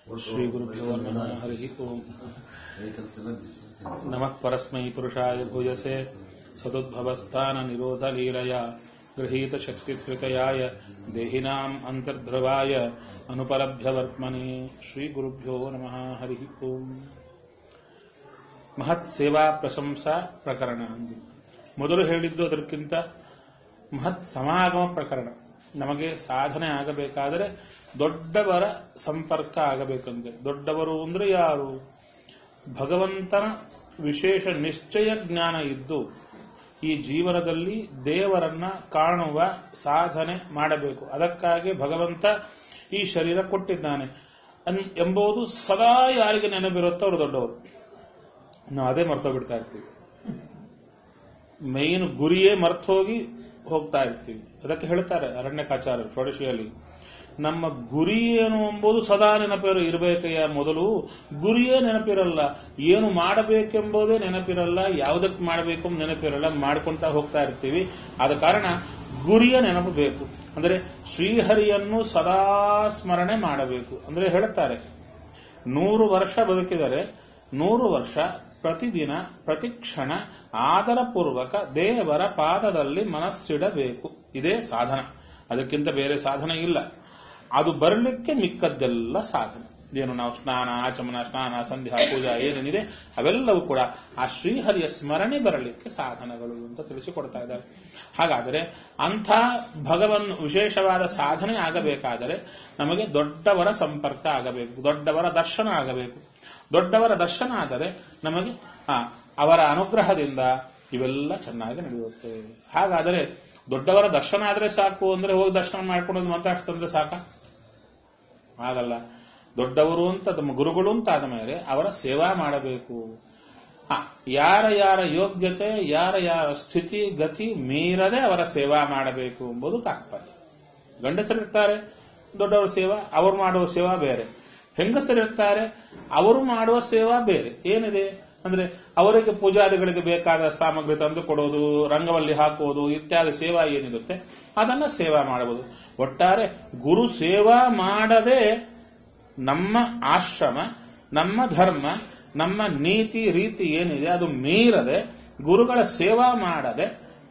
श्रीगुरुभ्यो नमः हरिः ओम् नमः परस्मै पुरुषाय भूयसे सदुद्भवस्थाननिरोधलीलया गृहीतशक्तित्रितयाय देहिनाम् अन्तर्ध्रुवाय अनुपलभ्यवर्त्मने श्रीगुरुभ्यो नमः हरिः ओम् ಮಹತ್ ಸೇವಾ ಪ್ರಶಂಸಾ ಪ್ರಕರಣ ಅಂದು ಮೊದಲು ಹೇಳಿದ್ದು ಅದಕ್ಕಿಂತ ಮಹತ್ ಸಮಾಗಮ ಪ್ರಕರಣ ನಮಗೆ ಸಾಧನೆ ಆಗಬೇಕಾದರೆ ದೊಡ್ಡವರ ಸಂಪರ್ಕ ಆಗಬೇಕಂತೆ ದೊಡ್ಡವರು ಅಂದ್ರೆ ಯಾರು ಭಗವಂತನ ವಿಶೇಷ ನಿಶ್ಚಯ ಜ್ಞಾನ ಇದ್ದು ಈ ಜೀವನದಲ್ಲಿ ದೇವರನ್ನ ಕಾಣುವ ಸಾಧನೆ ಮಾಡಬೇಕು ಅದಕ್ಕಾಗಿ ಭಗವಂತ ಈ ಶರೀರ ಕೊಟ್ಟಿದ್ದಾನೆ ಅನ್- ಎಂಬುದು ಸದಾ ಯಾರಿಗೆ ನೆನಪಿರುತ್ತೋ ಅವರು ದೊಡ್ಡವರು ನಾವು ಅದೇ ಮರ್ತೋಗ್ಬಿಡ್ತಾ ಇರ್ತೀವಿ ಮೈನ್ ಗುರಿಯೇ ಮರ್ತೋಗಿ ಹೋಗ್ತಾ ಇರ್ತೀವಿ ಅದಕ್ಕೆ ಹೇಳ್ತಾರೆ ಅರಣ್ಯಕಾಚಾರ್ಯರು ಷೋಡಶಿಯಲ್ಲಿ ನಮ್ಮ ಗುರಿ ಏನು ಎಂಬುದು ಸದಾ ನೆನಪಿರು ಇರಬೇಕಯ್ಯ ಮೊದಲು ಗುರಿಯೇ ನೆನಪಿರಲ್ಲ ಏನು ಮಾಡಬೇಕೆಂಬುದೇ ನೆನಪಿರಲ್ಲ ಯಾವುದಕ್ಕೆ ಮಾಡಬೇಕು ಅಂತ ನೆನಪಿರಲ್ಲ ಮಾಡ್ಕೊಂತ ಹೋಗ್ತಾ ಇರ್ತೀವಿ ಆದ ಕಾರಣ ಗುರಿಯ ನೆನಪು ಬೇಕು ಅಂದ್ರೆ ಶ್ರೀಹರಿಯನ್ನು ಸದಾ ಸ್ಮರಣೆ ಮಾಡಬೇಕು ಅಂದ್ರೆ ಹೇಳುತ್ತಾರೆ ನೂರು ವರ್ಷ ಬದುಕಿದರೆ ನೂರು ವರ್ಷ ಪ್ರತಿದಿನ ಪ್ರತಿಕ್ಷಣ ಆದರಪೂರ್ವಕ ದೇವರ ಪಾದದಲ್ಲಿ ಮನಸ್ಸಿಡಬೇಕು ಇದೇ ಸಾಧನ ಅದಕ್ಕಿಂತ ಬೇರೆ ಸಾಧನ ಇಲ್ಲ ಅದು ಬರಲಿಕ್ಕೆ ಮಿಕ್ಕದ್ದೆಲ್ಲ ಸಾಧನೆ ಏನು ನಾವು ಸ್ನಾನ ಆಚಮನ ಸ್ನಾನ ಸಂಧ್ಯಾ ಪೂಜಾ ಏನೇನಿದೆ ಅವೆಲ್ಲವೂ ಕೂಡ ಆ ಶ್ರೀಹರಿಯ ಸ್ಮರಣೆ ಬರಲಿಕ್ಕೆ ಸಾಧನಗಳು ಅಂತ ತಿಳಿಸಿಕೊಡ್ತಾ ಇದ್ದಾರೆ ಹಾಗಾದರೆ ಅಂಥ ಭಗವನ್ ವಿಶೇಷವಾದ ಸಾಧನೆ ಆಗಬೇಕಾದರೆ ನಮಗೆ ದೊಡ್ಡವರ ಸಂಪರ್ಕ ಆಗಬೇಕು ದೊಡ್ಡವರ ದರ್ಶನ ಆಗಬೇಕು ದೊಡ್ಡವರ ದರ್ಶನ ಆದರೆ ನಮಗೆ ಆ, ಅವರ ಅನುಗ್ರಹದಿಂದ ಇವೆಲ್ಲ ಚೆನ್ನಾಗಿ ನಡೆಯುತ್ತೆ ಹಾಗಾದರೆ ದೊಡ್ಡವರ ದರ್ಶನ ಆದರೆ ಸಾಕು ಅಂದ್ರೆ ಹೋಗಿ ದರ್ಶನ ಮಾಡ್ಕೊಂಡು ಮಾತಾಡ್ಸ್ತಂದ್ರೆ ಸಾಕ ಆಗಲ್ಲ ದೊಡ್ಡವರು ಅಂತ ತಮ್ಮ ಗುರುಗಳು ಅಂತ ಆದ ಮೇಲೆ ಅವರ ಸೇವಾ ಮಾಡಬೇಕು ಹ, ಯಾರ ಯಾರ ಯೋಗ್ಯತೆ ಯಾರ ಯಾರ ಸ್ಥಿತಿ ಗತಿ ಮೀರದೆ ಅವರ ಸೇವಾ ಮಾಡಬೇಕು ಎಂಬುದು ತಾತ್ಪರ್ಯ ಗಂಡಸರಿರ್ತಾರೆ ದೊಡ್ಡವರ ಸೇವಾ ಅವರು ಮಾಡುವ ಸೇವಾ ಬೇರೆ ಹೆಂಗಸರಿರ್ತಾರೆ ಅವರು ಮಾಡುವ ಸೇವಾ ಬೇರೆ ಏನಿದೆ ಅಂದ್ರೆ ಅವರಿಗೆ ಪೂಜಾದಿಗಳಿಗೆ ಬೇಕಾದ ಸಾಮಗ್ರಿ ತಂದು ಕೊಡೋದು ರಂಗವಲ್ಲಿ ಹಾಕುವುದು ಇತ್ಯಾದಿ ಸೇವಾ ಏನಿರುತ್ತೆ ಅದನ್ನ ಸೇವಾ ಮಾಡಬಹುದು ಒಟ್ಟಾರೆ ಗುರು ಸೇವಾ ಮಾಡದೆ ನಮ್ಮ ಆಶ್ರಮ ನಮ್ಮ ಧರ್ಮ ನಮ್ಮ ನೀತಿ ರೀತಿ ಏನಿದೆ ಅದು ಮೀರದೆ ಗುರುಗಳ ಸೇವಾ ಮಾಡದೆ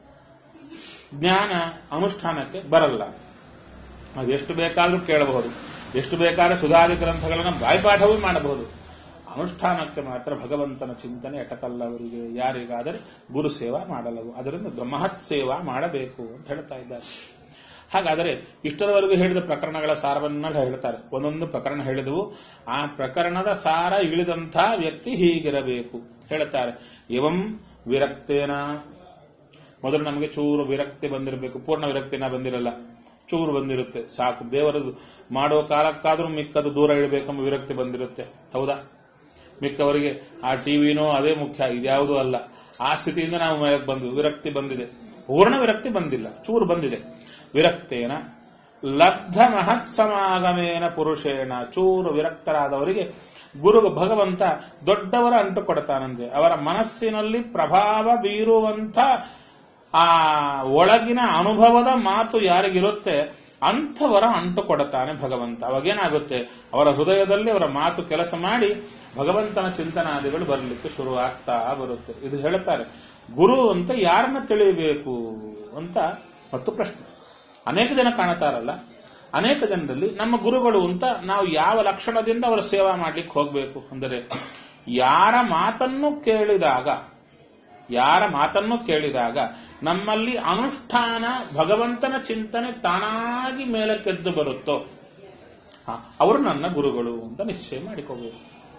ಜ್ಞಾನ ಅನುಷ್ಠಾನಕ್ಕೆ ಬರಲ್ಲ ಅದು ಎಷ್ಟು ಬೇಕಾದರೂ ಕೇಳಬಹುದು ಎಷ್ಟು ಬೇಕಾದ್ರೆ ಸುಧಾರಿ ಗ್ರಂಥಗಳನ್ನು ಬಾಯ್ಪಾಠವೂ ಮಾಡಬಹುದು ಅನುಷ್ಠಾನಕ್ಕೆ ಮಾತ್ರ ಭಗವಂತನ ಚಿಂತನೆ ಎಟಕಲ್ಲ ಅವರಿಗೆ ಯಾರಿಗಾದರೆ ಗುರು ಸೇವಾ ಮಾಡಲವು ಅದರಿಂದ ಮಹತ್ ಸೇವಾ ಮಾಡಬೇಕು ಅಂತ ಹೇಳ್ತಾ ಇದ್ದಾರೆ ಹಾಗಾದರೆ ಇಷ್ಟರವರೆಗೂ ಹೇಳಿದ ಪ್ರಕರಣಗಳ ಸಾರವನ್ನ ಹೇಳ್ತಾರೆ ಒಂದೊಂದು ಪ್ರಕರಣ ಹೇಳಿದವು ಆ ಪ್ರಕರಣದ ಸಾರ ಇಳಿದಂಥ ವ್ಯಕ್ತಿ ಹೀಗಿರಬೇಕು ಹೇಳ್ತಾರೆ ಇವಂ ವಿರಕ್ತೇನ ಮೊದಲು ನಮಗೆ ಚೂರು ವಿರಕ್ತಿ ಬಂದಿರಬೇಕು ಪೂರ್ಣ ವಿರಕ್ತಿನ ಬಂದಿರಲ್ಲ ಚೂರು ಬಂದಿರುತ್ತೆ ಸಾಕು ದೇವರದು ಮಾಡೋ ಕಾಲಕ್ಕಾದ್ರೂ ಮಿಕ್ಕದು ದೂರ ಇಡಬೇಕೆಂಬ ವಿರಕ್ತಿ ಬಂದಿರುತ್ತೆ ಹೌದಾ ಮಿಕ್ಕವರಿಗೆ ಆ ಟಿವಿನೋ ಅದೇ ಮುಖ್ಯ ಇದ್ಯಾವುದೂ ಅಲ್ಲ ಆ ಸ್ಥಿತಿಯಿಂದ ನಾವು ಮೇಲಕ್ಕೆ ಬಂದ್ವಿ ವಿರಕ್ತಿ ಬಂದಿದೆ ಪೂರ್ಣ ವಿರಕ್ತಿ ಬಂದಿಲ್ಲ ಚೂರು ಬಂದಿದೆ ವಿರಕ್ತೇನ ಲಬ್ಧ ಮಹತ್ ಸಮಾಗಮೇನ ಪುರುಷೇಣ ಚೂರು ವಿರಕ್ತರಾದವರಿಗೆ ಗುರು ಭಗವಂತ ದೊಡ್ಡವರ ಅಂಟು ಕೊಡ್ತಾನಂತೆ ಅವರ ಮನಸ್ಸಿನಲ್ಲಿ ಪ್ರಭಾವ ಬೀರುವಂತ ಆ ಒಳಗಿನ ಅನುಭವದ ಮಾತು ಯಾರಿಗಿರುತ್ತೆ ಅಂಥವರ ಅಂಟು ಕೊಡುತ್ತಾನೆ ಭಗವಂತ ಅವಾಗೇನಾಗುತ್ತೆ ಅವರ ಹೃದಯದಲ್ಲಿ ಅವರ ಮಾತು ಕೆಲಸ ಮಾಡಿ ಭಗವಂತನ ಚಿಂತನಾದಿಗಳು ಬರಲಿಕ್ಕೆ ಶುರು ಆಗ್ತಾ ಬರುತ್ತೆ ಇದು ಹೇಳುತ್ತಾರೆ ಗುರು ಅಂತ ಯಾರನ್ನ ತಿಳಿಯಬೇಕು ಅಂತ ಮತ್ತು ಪ್ರಶ್ನೆ ಅನೇಕ ಜನ ಕಾಣುತ್ತಾರಲ್ಲ ಅನೇಕ ಜನರಲ್ಲಿ ನಮ್ಮ ಗುರುಗಳು ಅಂತ ನಾವು ಯಾವ ಲಕ್ಷಣದಿಂದ ಅವರ ಸೇವಾ ಮಾಡ್ಲಿಕ್ಕೆ ಹೋಗಬೇಕು ಅಂದರೆ ಯಾರ ಮಾತನ್ನು ಕೇಳಿದಾಗ ಯಾರ ಮಾತನ್ನು ಕೇಳಿದಾಗ ನಮ್ಮಲ್ಲಿ ಅನುಷ್ಠಾನ ಭಗವಂತನ ಚಿಂತನೆ ತಾನಾಗಿ ಮೇಲಕ್ಕೆದ್ದು ಬರುತ್ತೋ ಹ, ಅವರು ನನ್ನ ಗುರುಗಳು ಅಂತ ನಿಶ್ಚಯ ಮಾಡಿಕೋಬೇಕು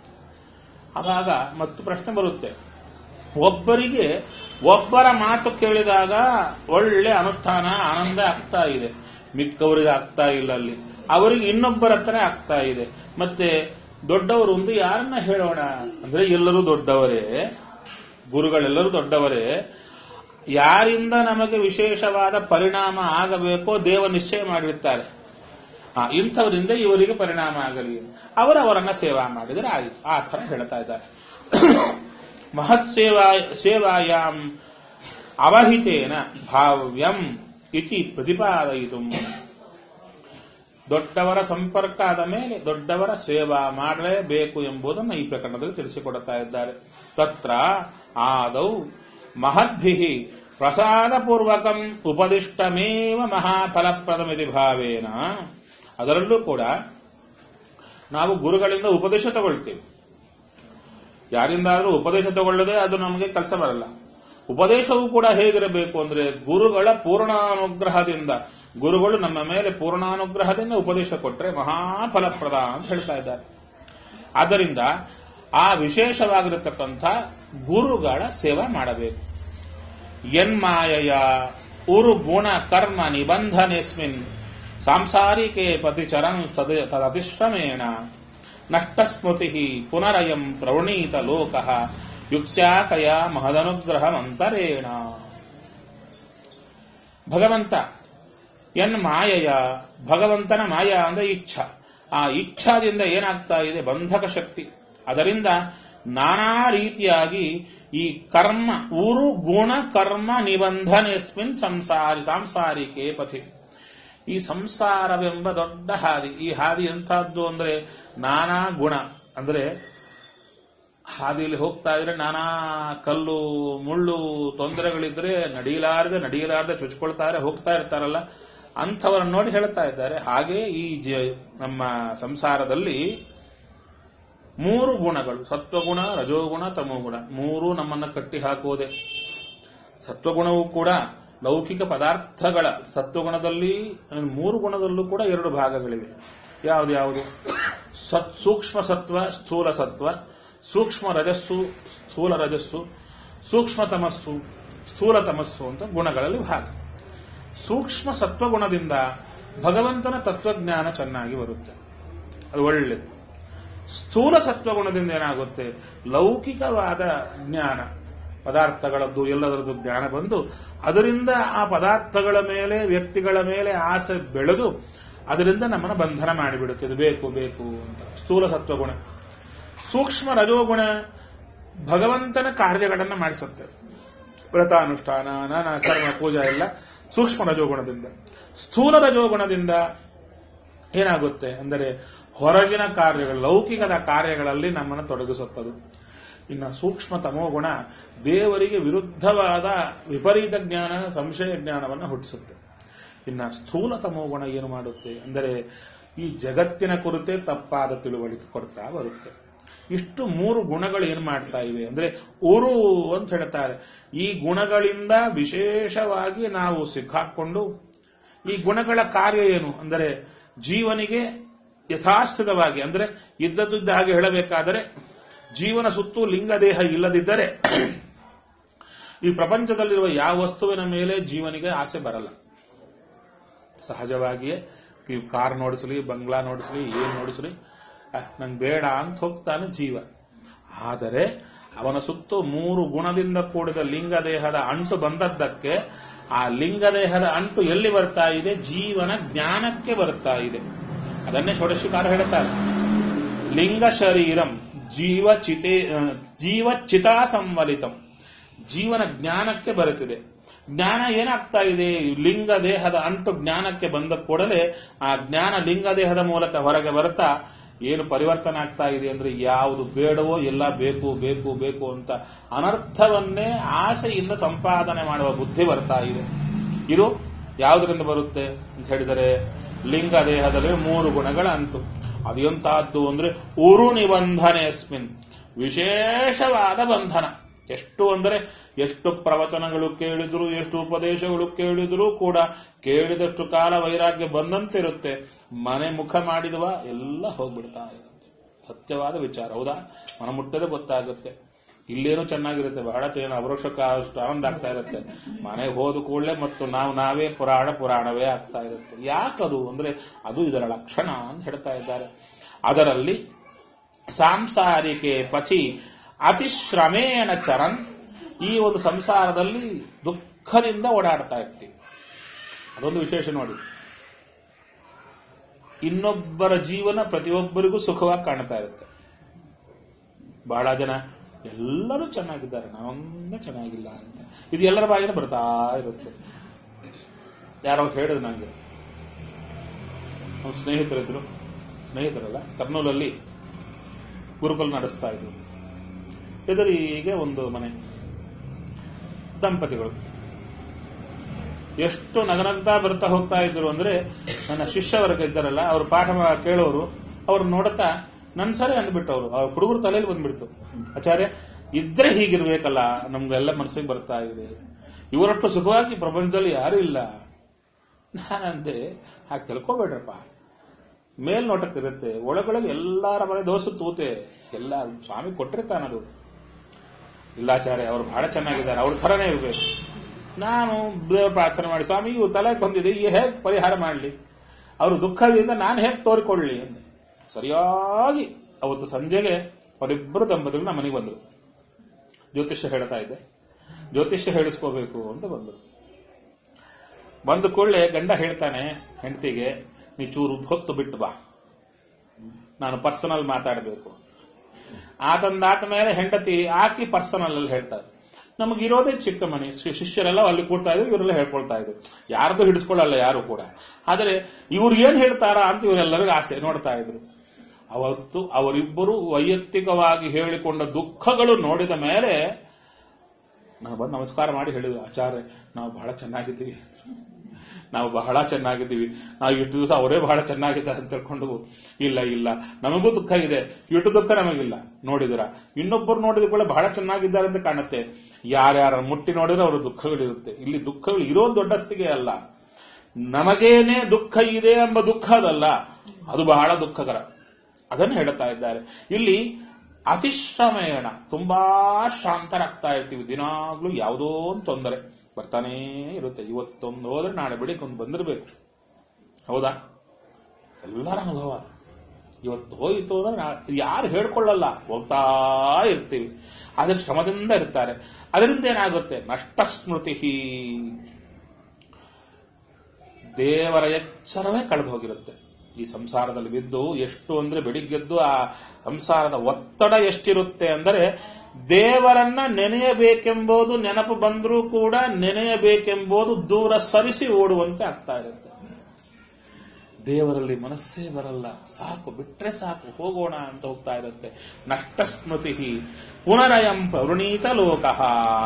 ಆವಾಗ ಮತ್ತು ಪ್ರಶ್ನೆ ಬರುತ್ತೆ ಒಬ್ಬರಿಗೆ ಒಬ್ಬರ ಮಾತು ಕೇಳಿದಾಗ ಒಳ್ಳೆ ಅನುಷ್ಠಾನ ಆನಂದ ಆಗ್ತಾ ಇದೆ ಮಿಕ್ಕವರಿಗೆ ಆಗ್ತಾ ಇಲ್ಲ ಅಲ್ಲಿ ಅವರಿಗೆ ಇನ್ನೊಬ್ಬರ ಹತ್ರ ಆಗ್ತಾ ಇದೆ ಮತ್ತೆ ದೊಡ್ಡವರು ಒಂದು ಯಾರನ್ನ ಹೇಳೋಣ ಅಂದ್ರೆ ಎಲ್ಲರೂ ದೊಡ್ಡವರೇ ಗುರುಗಳೆಲ್ಲರೂ ದೊಡ್ಡವರೇ ಯಾರಿಂದ ನಮಗೆ ವಿಶೇಷವಾದ ಪರಿಣಾಮ ಆಗಬೇಕೋ ದೇವ ನಿಶ್ಚಯ ಮಾಡಿರ್ತಾರೆ ಆ, ಇಂಥವರಿಂದ ಇವರಿಗೆ ಪರಿಣಾಮ ಆಗಲಿ ಅವರವರನ್ನ ಸೇವಾ ಮಾಡಿದರೆ ಆಯಿತು ಆ ಥರ ಹೇಳ್ತಾ ಇದ್ದಾರೆ ಮಹತ್ ಸೇವಾ ಸೇವಾಯಾಮ್ ಅವಹಿತೇನ ಭಾವ್ಯಂ ಇತಿ ಪ್ರತಿಪಾದಯಿತು ದೊಡ್ಡವರ ಸಂಪರ್ಕ ಆದ ಮೇಲೆ ದೊಡ್ಡವರ ಸೇವಾ ಮಾಡಲೇಬೇಕು ಎಂಬುದನ್ನು ಈ ಪ್ರಕರಣದಲ್ಲಿ ತಿಳಿಸಿಕೊಡುತ್ತಾ ಇದ್ದಾರೆ ತತ್ರ ಆದೌ ಮಹದ್ಭಿ ಪ್ರಸಾದಪೂರ್ವಕಂ ಉಪದಿಷ್ಟಮೇವ ಮಹಾಫಲಪ್ರದಮಿತಿ ಭಾವೇನ ಅದರಲ್ಲೂ ಕೂಡ ನಾವು ಗುರುಗಳಿಂದ ಉಪದೇಶ ತಗೊಳ್ತೀವಿ ಯಾರಿಂದಾದ್ರೂ ಉಪದೇಶ ತಗೊಳ್ಳದೆ ಅದು ನಮಗೆ ಕೆಲಸ ಬರಲ್ಲ ಉಪದೇಶವೂ ಕೂಡ ಹೇಗಿರಬೇಕು ಅಂದ್ರೆ ಗುರುಗಳ ಪೂರ್ಣಾನುಗ್ರಹದಿಂದ ಗುರುಗಳು ನಮ್ಮ ಮೇಲೆ ಪೂರ್ಣಾನುಗ್ರಹದಿಂದ ಉಪದೇಶ ಕೊಟ್ಟರೆ ಮಹಾಫಲಪ್ರದ ಅಂತ ಹೇಳ್ತಾ ಇದ್ದಾರೆ ಆದ್ದರಿಂದ ಆ ವಿಶೇಷವಾಗಿರತಕ್ಕಂಥ ಗುರುಗಳ ಸೇವೆ ಮಾಡಬೇಕು ಯನ್ಮಾಯಯ ಉರು ಗುಣ ಕರ್ಮ ನಿಬಂಧನೆಸ್ಮಿನ್ ಸಾಂಸಾರಿಕೆ ಪತಿಚರನ್ ಸದ ತದತಿಶ್ರಮೇಣ ನಷ್ಟಸ್ಮೃತಿ ಪುನರಯಂ ಪ್ರವಣೀತ ಲೋಕ ಯುಕ್ತ್ಯಾಕಯ ಮಹದನುಗ್ರಹಮಂತರೇಣ ಭಗವಂತ ಎನ್ ಮಾಯಯ ಭಗವಂತನ ಮಾಯ ಅಂದ್ರೆ ಇಚ್ಛಾ ಆ ಇಚ್ಛಾದಿಂದ ಏನಾಗ್ತಾ ಇದೆ ಬಂಧಕ ಶಕ್ತಿ ಅದರಿಂದ ನಾನಾ ರೀತಿಯಾಗಿ ಈ ಕರ್ಮ ಉರು ಗುಣ ಕರ್ಮ ನಿಬಂಧನೆಸ್ಮಿನ್ ಸಂಸಾರಿ ಸಾಂಸಾರಿಕೆ ಪಥಿ ಈ ಸಂಸಾರವೆಂಬ ದೊಡ್ಡ ಹಾದಿ ಈ ಹಾದಿ ಎಂಥದ್ದು ಅಂದ್ರೆ ನಾನಾ ಗುಣ ಅಂದ್ರೆ ಹಾದಿಯಲ್ಲಿ ಹೋಗ್ತಾ ಇದ್ರೆ ನಾನಾ ಕಲ್ಲು ಮುಳ್ಳು ತೊಂದರೆಗಳಿದ್ರೆ ನಡೀಲಾರದೆ ನಡೀಲಾರದೆ ಚುಚ್ಕೊಳ್ತಾರೆ ಹೋಗ್ತಾ ಇರ್ತಾರಲ್ಲ ಅಂಥವರನ್ನು ನೋಡಿ ಹೇಳ್ತಾ ಇದ್ದಾರೆ ಹಾಗೆ ಈ ಜ- ನಮ್ಮ ಸಂಸಾರದಲ್ಲಿ ಮೂರು ಗುಣಗಳು ಸತ್ವಗುಣ ರಜೋಗುಣ ತಮೋಗುಣ ಮೂರು ನಮ್ಮನ್ನ ಕಟ್ಟಿ ಹಾಕುವುದೇ ಸತ್ವಗುಣವೂ ಕೂಡ ಲೌಕಿಕ ಪದಾರ್ಥಗಳ ಸತ್ವಗುಣದಲ್ಲಿ ಅಂದ್ರೆ ಮೂರು ಗುಣದಲ್ಲೂ ಕೂಡ ಎರಡು ಭಾಗಗಳಿವೆ ಯಾವುದು ಯಾವುದು ಸತ್ ಸೂಕ್ಷ್ಮ ಸತ್ವ ಸ್ಥೂಲ ಸತ್ವ ಸೂಕ್ಷ್ಮ ರಜಸ್ಸು ಸ್ಥೂಲ ರಜಸ್ಸು ಸೂಕ್ಷ್ಮ ತಮಸ್ಸು ಸ್ಥೂಲ ತಮಸ್ಸು ಅಂತ ಗುಣಗಳಲ್ಲಿ ಭಾಗ ಸೂಕ್ಷ್ಮ ಸತ್ವಗುಣದಿಂದ ಭಗವಂತನ ತತ್ವಜ್ಞಾನ ಚೆನ್ನಾಗಿ ಬರುತ್ತೆ ಅದು ಒಳ್ಳೆಯದು ಸ್ಥೂಲ ಸತ್ವಗುಣದಿಂದ ಏನಾಗುತ್ತೆ ಲೌಕಿಕವಾದ ಜ್ಞಾನ ಪದಾರ್ಥಗಳದ್ದು ಎಲ್ಲದರದ್ದು ಜ್ಞಾನ ಬಂದು ಅದರಿಂದ ಆ ಪದಾರ್ಥಗಳ ಮೇಲೆ ವ್ಯಕ್ತಿಗಳ ಮೇಲೆ ಆಸೆ ಬೆಳೆದು ಅದರಿಂದ ನಮ್ಮನ್ನು ಬಂಧನ ಮಾಡಿಬಿಡುತ್ತೆ ಇದು ಬೇಕು ಬೇಕು ಅಂತ ಸ್ಥೂಲ ಸತ್ವಗುಣ ಸೂಕ್ಷ್ಮ ರಜೋಗುಣ ಭಗವಂತನ ಕಾರ್ಯಗಳನ್ನು ಮಾಡಿಸುತ್ತೆ ವ್ರತಾನುಷ್ಠಾನ ನಾನಾ ಕರ್ಮ ಪೂಜಾ ಎಲ್ಲ ಸೂಕ್ಷ್ಮ ರಜೋಗುಣದಿಂದ ಸ್ಥೂಲ ರಜೋಗುಣದಿಂದ ಏನಾಗುತ್ತೆ ಅಂದರೆ ಹೊರಗಿನ ಕಾರ್ಯಗಳು ಲೌಕಿಕದ ಕಾರ್ಯಗಳಲ್ಲಿ ನಮ್ಮನ್ನು ತೊಡಗಿಸುತ್ತದೆ ಇನ್ನು ಸೂಕ್ಷ್ಮ ತಮೋಗುಣ ದೇವರಿಗೆ ವಿರುದ್ಧವಾದ ವಿಪರೀತ ಜ್ಞಾನ ಸಂಶಯ ಜ್ಞಾನವನ್ನು ಹುಟ್ಟಿಸುತ್ತೆ ಇನ್ನ ಸ್ಥೂಲ ತಮೋಗುಣ ಏನು ಮಾಡುತ್ತೆ ಅಂದರೆ ಈ ಜಗತ್ತಿನ ಕುರಿತೇ ತಪ್ಪಾದ ತಿಳುವಳಿಕೆ ಕೊಡ್ತಾ ಬರುತ್ತೆ ಇಷ್ಟು ಮೂರು ಗುಣಗಳು ಏನು ಮಾಡ್ತಾ ಇವೆ ಅಂದ್ರೆ ಉರು ಅಂತ ಹೇಳ್ತಾರೆ ಈ ಗುಣಗಳಿಂದ ವಿಶೇಷವಾಗಿ ನಾವು ಸಿಕ್ಕಾಕೊಂಡು ಈ ಗುಣಗಳ ಕಾರ್ಯ ಏನು ಅಂದರೆ ಜೀವನಿಗೆ ಯಥಾಸ್ಥಿತವಾಗಿ ಅಂದ್ರೆ ಇದ್ದದ್ದಿದ್ದ ಹಾಗೆ ಹೇಳಬೇಕಾದರೆ ಜೀವನ ಸುತ್ತು ಲಿಂಗದೇಹ ಇಲ್ಲದಿದ್ದರೆ ಈ ಪ್ರಪಂಚದಲ್ಲಿರುವ ಯಾವ ವಸ್ತುವಿನ ಮೇಲೆ ಜೀವನಿಗೆ ಆಸೆ ಬರಲ್ಲ ಸಹಜವಾಗಿಯೇ ಈ ಕಾರ್ ನೋಡಿಸ್ಲಿ ಬಂಗ್ಲಾ ನೋಡಿಸ್ಲಿ ಏನ್ ನೋಡಿಸ್ಲಿ ನಂಗೆ ಬೇಡ ಅಂತ ಹೋಗ್ತಾನೆ ಜೀವ ಆದರೆ ಅವನ ಸುತ್ತು ಮೂರು ಗುಣದಿಂದ ಕೂಡಿದ ಲಿಂಗದೇಹದ ಅಂಟು ಬಂದದ್ದಕ್ಕೆ ಆ ಲಿಂಗದೇಹದ ಅಂಟು ಎಲ್ಲಿ ಬರ್ತಾ ಇದೆ ಜೀವನ ಜ್ಞಾನಕ್ಕೆ ಬರ್ತಾ ಇದೆ ಅದನ್ನೇ ಷೋಡಶಿಕಾರ ಹೇಳ್ತಾರೆ ಲಿಂಗ ಶರೀರಂ ಜೀವ ಚಿತೆ ಜೀವ ಚಿತಾ ಸಂವಲಿತಂ ಜೀವನ ಜ್ಞಾನಕ್ಕೆ ಬರುತ್ತಿದೆ ಜ್ಞಾನ ಏನಾಗ್ತಾ ಇದೆ ಲಿಂಗ ದೇಹದ ಅಂಟು ಜ್ಞಾನಕ್ಕೆ ಬಂದ ಕೂಡಲೇ ಆ ಜ್ಞಾನ ಲಿಂಗ ದೇಹದ ಮೂಲಕ ಹೊರಗೆ ಬರ್ತಾ ಏನು ಪರಿವರ್ತನೆ ಆಗ್ತಾ ಇದೆ ಅಂದ್ರೆ ಯಾವುದು ಬೇಡವೋ ಎಲ್ಲ ಬೇಕು ಬೇಕು ಬೇಕು ಅಂತ ಅನರ್ಥವನ್ನೇ ಆಸೆಯಿಂದ ಸಂಪಾದನೆ ಮಾಡುವ ಬುದ್ಧಿ ಬರ್ತಾ ಇದೆ ಇದು ಯಾವುದರಿಂದ ಬರುತ್ತೆ ಅಂತ ಹೇಳಿದರೆ ಲಿಂಗ ದೇಹದಲ್ಲಿ ಮೂರು ಗುಣಗಳ ಅಂಟು ಅದು ಎಂತಹದ್ದು ಅಂದ್ರೆ ಉರು ನಿಬಂಧನೆಸ್ಮಿನ್ ವಿಶೇಷವಾದ ಬಂಧನ ಎಷ್ಟು ಅಂದರೆ ಎಷ್ಟು ಪ್ರವಚನಗಳು ಕೇಳಿದ್ರು ಎಷ್ಟು ಉಪದೇಶಗಳು ಕೇಳಿದ್ರು ಕೂಡ ಕೇಳಿದಷ್ಟು ಕಾಲ ವೈರಾಗ್ಯ ಬಂದಂತಿರುತ್ತೆ ಮನೆ ಮುಖ ಮಾಡಿದವ ಎಲ್ಲ ಹೋಗ್ಬಿಡ್ತಾ ಇರುತ್ತೆ ಸತ್ಯವಾದ ವಿಚಾರ ಹೌದಾ ಮನ ಮುಟ್ಟದೆ ಗೊತ್ತಾಗುತ್ತೆ ಇಲ್ಲೇನೋ ಚೆನ್ನಾಗಿರುತ್ತೆ ಬಹಳ ಏನು ಅವರೋಷಕ್ಕೆ ಅಷ್ಟು ಆನಂದ ಆಗ್ತಾ ಇರುತ್ತೆ ಮನೆಗೆ ಹೋದ ಕೂಡಲೇ ಮತ್ತು ನಾವು ನಾವೇ ಪುರಾಣ ಪುರಾಣವೇ ಆಗ್ತಾ ಇರುತ್ತೆ ಯಾಕದು ಅಂದ್ರೆ ಅದು ಇದರ ಲಕ್ಷಣ ಅಂತ ಹೇಳ್ತಾ ಇದ್ದಾರೆ ಅದರಲ್ಲಿ ಸಾಂಸಾರಿಕೆ ಪಥಿ ಅತಿಶ್ರಮೇಣ ಚರನ್ ಈ ಒಂದು ಸಂಸಾರದಲ್ಲಿ ದುಃಖದಿಂದ ಓಡಾಡ್ತಾ ಇರ್ತೀವಿ ಅದೊಂದು ವಿಶೇಷ ನೋಡಿ ಇನ್ನೊಬ್ಬರ ಜೀವನ ಪ್ರತಿಯೊಬ್ಬರಿಗೂ ಸುಖವಾಗಿ ಕಾಣ್ತಾ ಇರುತ್ತೆ ಬಹಳ ಜನ ಎಲ್ಲರೂ ಚೆನ್ನಾಗಿದ್ದಾರೆ ನಾವೊಂದೇ ಚೆನ್ನಾಗಿಲ್ಲ ಅಂತ ಇದು ಎಲ್ಲರ ಬಾಗಿನ ಬರ್ತಾ ಇರುತ್ತೆ ಯಾರೋ ಹೇಳಿದ್ರು ನನಗೆ ನಮ್ಮ ಸ್ನೇಹಿತರಿದ್ರು ಸ್ನೇಹಿತರಲ್ಲ ಕರ್ನೂಲಲ್ಲಿ ಗುರುಕುಲ ನಡೆಸ್ತಾ ಇದ್ರು ಎದುರಿಗೆ ಒಂದು ಮನೆ ದಂಪತಿಗಳು ಎಷ್ಟು ನಗನಗ್ತಾ ಬರ್ತಾ ಹೋಗ್ತಾ ಇದ್ರು ಅಂದ್ರೆ ನನ್ನ ಶಿಷ್ಯ ವರ್ಗ ಇದ್ದಾರಲ್ಲ ಅವ್ರು ಪಾಠ ಮಾ- ಕೇಳೋರು ಅವ್ರು ನೋಡುತ್ತಾ ನನ್ ಸರಿ ಅಂದ್ಬಿಟ್ಟವ್ರು ಅವ್ರ ಹುಡುಗರು ತಲೆಯಲ್ಲಿ ಬಂದ್ಬಿಡ್ತು ಆಚಾರ್ಯ ಇದ್ರೆ ಹೀಗಿರ್ಬೇಕಲ್ಲ ನಮ್ಗೆಲ್ಲ ಮನಸ್ಸಿಗೆ ಬರ್ತಾ ಇದೆ ಇವರಷ್ಟು ಸುಖವಾಗಿ ಪ್ರಪಂಚದಲ್ಲಿ ಯಾರೂ ಇಲ್ಲ ನಾನಂದೆ ಹಾಗೆ ತಿಳ್ಕೊಬೇಡ್ರಪ್ಪ ಮೇಲ್ನೋಟಕ್ಕಿರುತ್ತೆ ಒಳಗೊಳಗೆ ಎಲ್ಲಾರ ಮನೆ ದೋಸೆ ತೂತೆ ಎಲ್ಲ ಸ್ವಾಮಿ ಕೊಟ್ಟಿರ್ತಾನದು ಇಲ್ಲಾಚಾರ್ಯ ಅವ್ರು ಬಹಳ ಚೆನ್ನಾಗಿದ್ದಾರೆ ಅವ್ರ ಥರನೇ ಇರಬೇಕು ನಾನು ದೇವ್ರ ಪ್ರಾರ್ಥನೆ ಮಾಡಿ ಸ್ವಾಮಿ ಇವು ತಲೆ ಬಂದಿದೆ ಈ ಹೇಗೆ ಪರಿಹಾರ ಮಾಡಲಿ ಅವರು ದುಃಖದಿಂದ ನಾನು ಹೇಗೆ ತೋರಿಕೊಳ್ಳಿ ಅಂದೆ ಸರಿಯಾಗಿ ಅವತ್ತು ಸಂಜೆಗೆ ಅವರಿಬ್ಬರು ದಂಪತಿಗಳು ನಮ್ಮ ಮನೆಗೆ ಬಂದರು ಜ್ಯೋತಿಷ್ಯ ಹೇಳ್ತಾ ಇದ್ದೆ ಜ್ಯೋತಿಷ್ಯ ಹೇಳಿಸ್ಕೋಬೇಕು ಅಂತ ಬಂದರು ಬಂದ ಕೂಡಲೇ ಗಂಡ ಹೇಳ್ತಾನೆ ಹೆಂಡತಿಗೆ ನೀ ಚೂರು ಹೊತ್ತು ಬಿಟ್ಟು ಬಾ ನಾನು ಪರ್ಸನಲ್ ಮಾತಾಡಬೇಕು ಆತಂದಾತ ಮೇಲೆ ಹೆಂಡತಿ ಆಕಿ ಪರ್ಸನಲ್ ಅಲ್ಲಿ ಹೇಳ್ತಾರೆ ನಮಗಿರೋದೇ ಚಿಕ್ಕ ಮನೆ ಶಿ- ಶಿಷ್ಯರೆಲ್ಲ ಅಲ್ಲಿ ಕೂಡ್ತಾ ಇದ್ರು ಇವರೆಲ್ಲ ಹೇಳ್ಕೊಳ್ತಾ ಇದ್ರು ಯಾರ್ದು ಹಿಡಿಸ್ಕೊಳ್ಳಲ್ಲ ಯಾರು ಕೂಡ ಆದರೆ ಇವ್ರು ಏನ್ ಹೇಳ್ತಾರಾ ಅಂತ ಇವರೆಲ್ಲರಿಗೂ ಆಸೆ ನೋಡ್ತಾ ಇದ್ರು ಅವತ್ತು ಅವರಿಬ್ಬರು ವೈಯಕ್ತಿಕವಾಗಿ ಹೇಳಿಕೊಂಡ ದುಃಖಗಳು ನೋಡಿದ ಮೇಲೆ ನಾವು ಬಂದು ನಮಸ್ಕಾರ ಮಾಡಿ ಹೇಳಿದ್ವಿ ಆಚಾರ್ಯ ನಾವು ಬಹಳ ಚೆನ್ನಾಗಿದ್ದೀವಿ ನಾವು ಬಹಳ ಚೆನ್ನಾಗಿದ್ದೀವಿ ನಾವು ಇಷ್ಟು ದಿವಸ ಅವರೇ ಬಹಳ ಚೆನ್ನಾಗಿದ್ದಾರೆ ಅಂತ ತಿಳ್ಕೊಂಡು ಇಲ್ಲ ಇಲ್ಲ ನಮಗೂ ದುಃಖ ಇದೆ ಇಷ್ಟು ದುಃಖ ನಮಗಿಲ್ಲ ನೋಡಿದಿರ ಇನ್ನೊಬ್ಬರು ನೋಡಿದ ಕೂಡ ಬಹಳ ಚೆನ್ನಾಗಿದ್ದಾರೆ ಅಂತ ಕಾಣುತ್ತೆ ಯಾರ್ಯಾರ ಮುಟ್ಟಿ ನೋಡಿದ್ರೆ ಅವರ ದುಃಖಗಳಿರುತ್ತೆ ಇಲ್ಲಿ ದುಃಖಗಳು ಇರೋ ದೊಡ್ಡಸ್ತಿಗೆ ಅಲ್ಲ ನಮಗೇನೆ ದುಃಖ ಇದೆ ಎಂಬ ದುಃಖ ಅದಲ್ಲ ಅದು ಬಹಳ ದುಃಖಕರ ಅದನ್ನು ಹೇಳುತ್ತಾ ಇದ್ದಾರೆ ಇಲ್ಲಿ ಅತಿಶ್ರಮೇಣ ತುಂಬಾ ಶಾಂತರಾಗ್ತಾ ಇರ್ತೀವಿ ದಿನಾಗ್ಲೂ ಯಾವುದೋ ಒಂದು ತೊಂದರೆ ಬರ್ತಾನೇ ಇರುತ್ತೆ ಇವತ್ತೊಂದು ಹೋದ್ರೆ ನಾಳೆ ಬೆಳಿಗ್ಗೆ ಒಂದು ಬಂದಿರಬೇಕು ಹೌದಾ ಎಲ್ಲರ ಅನುಭವ ಇವತ್ತು ಹೋಯಿತು ಅಂದ್ರೆ ನಾ- ಯಾರು ಹೇಳ್ಕೊಳ್ಳಲ್ಲ ಹೋಗ್ತಾ ಇರ್ತೀವಿ ಆದ್ರೆ ಶ್ರಮದಿಂದ ಇರ್ತಾರೆ ಅದರಿಂದ ಏನಾಗುತ್ತೆ ನಷ್ಟ ಸ್ಮೃತಿ ದೇವರ ಎಚ್ಚರವೇ ಕಳೆದು ಹೋಗಿರುತ್ತೆ ಈ ಸಂಸಾರದಲ್ಲಿ ಬಿದ್ದು ಎಷ್ಟು ಅಂದ್ರೆ ಬೆಳಿಗ್ಗೆದ್ದು ಆ ಸಂಸಾರದ ಒತ್ತಡ ಎಷ್ಟಿರುತ್ತೆ ಅಂದರೆ ದೇವರನ್ನ ನೆನೆಯಬೇಕೆಂಬುದು ನೆನಪು ಬಂದರೂ ಕೂಡ ನೆನೆಯಬೇಕೆಂಬುದು ದೂರ ಸರಿಸಿ ಓಡುವಂತೆ ಆಗ್ತಾ ಇರುತ್ತೆ ದೇವರಲ್ಲಿ ಮನಸ್ಸೇ ಬರಲ್ಲ ಸಾಕು ಬಿಟ್ರೆ ಸಾಕು ಹೋಗೋಣ ಅಂತ ಹೋಗ್ತಾ ಇರುತ್ತೆ ನಷ್ಟ ಸ್ಮೃತಿ ಪುನರಯಂ ಪ್ರವೃಣೀತ ಲೋಕಃ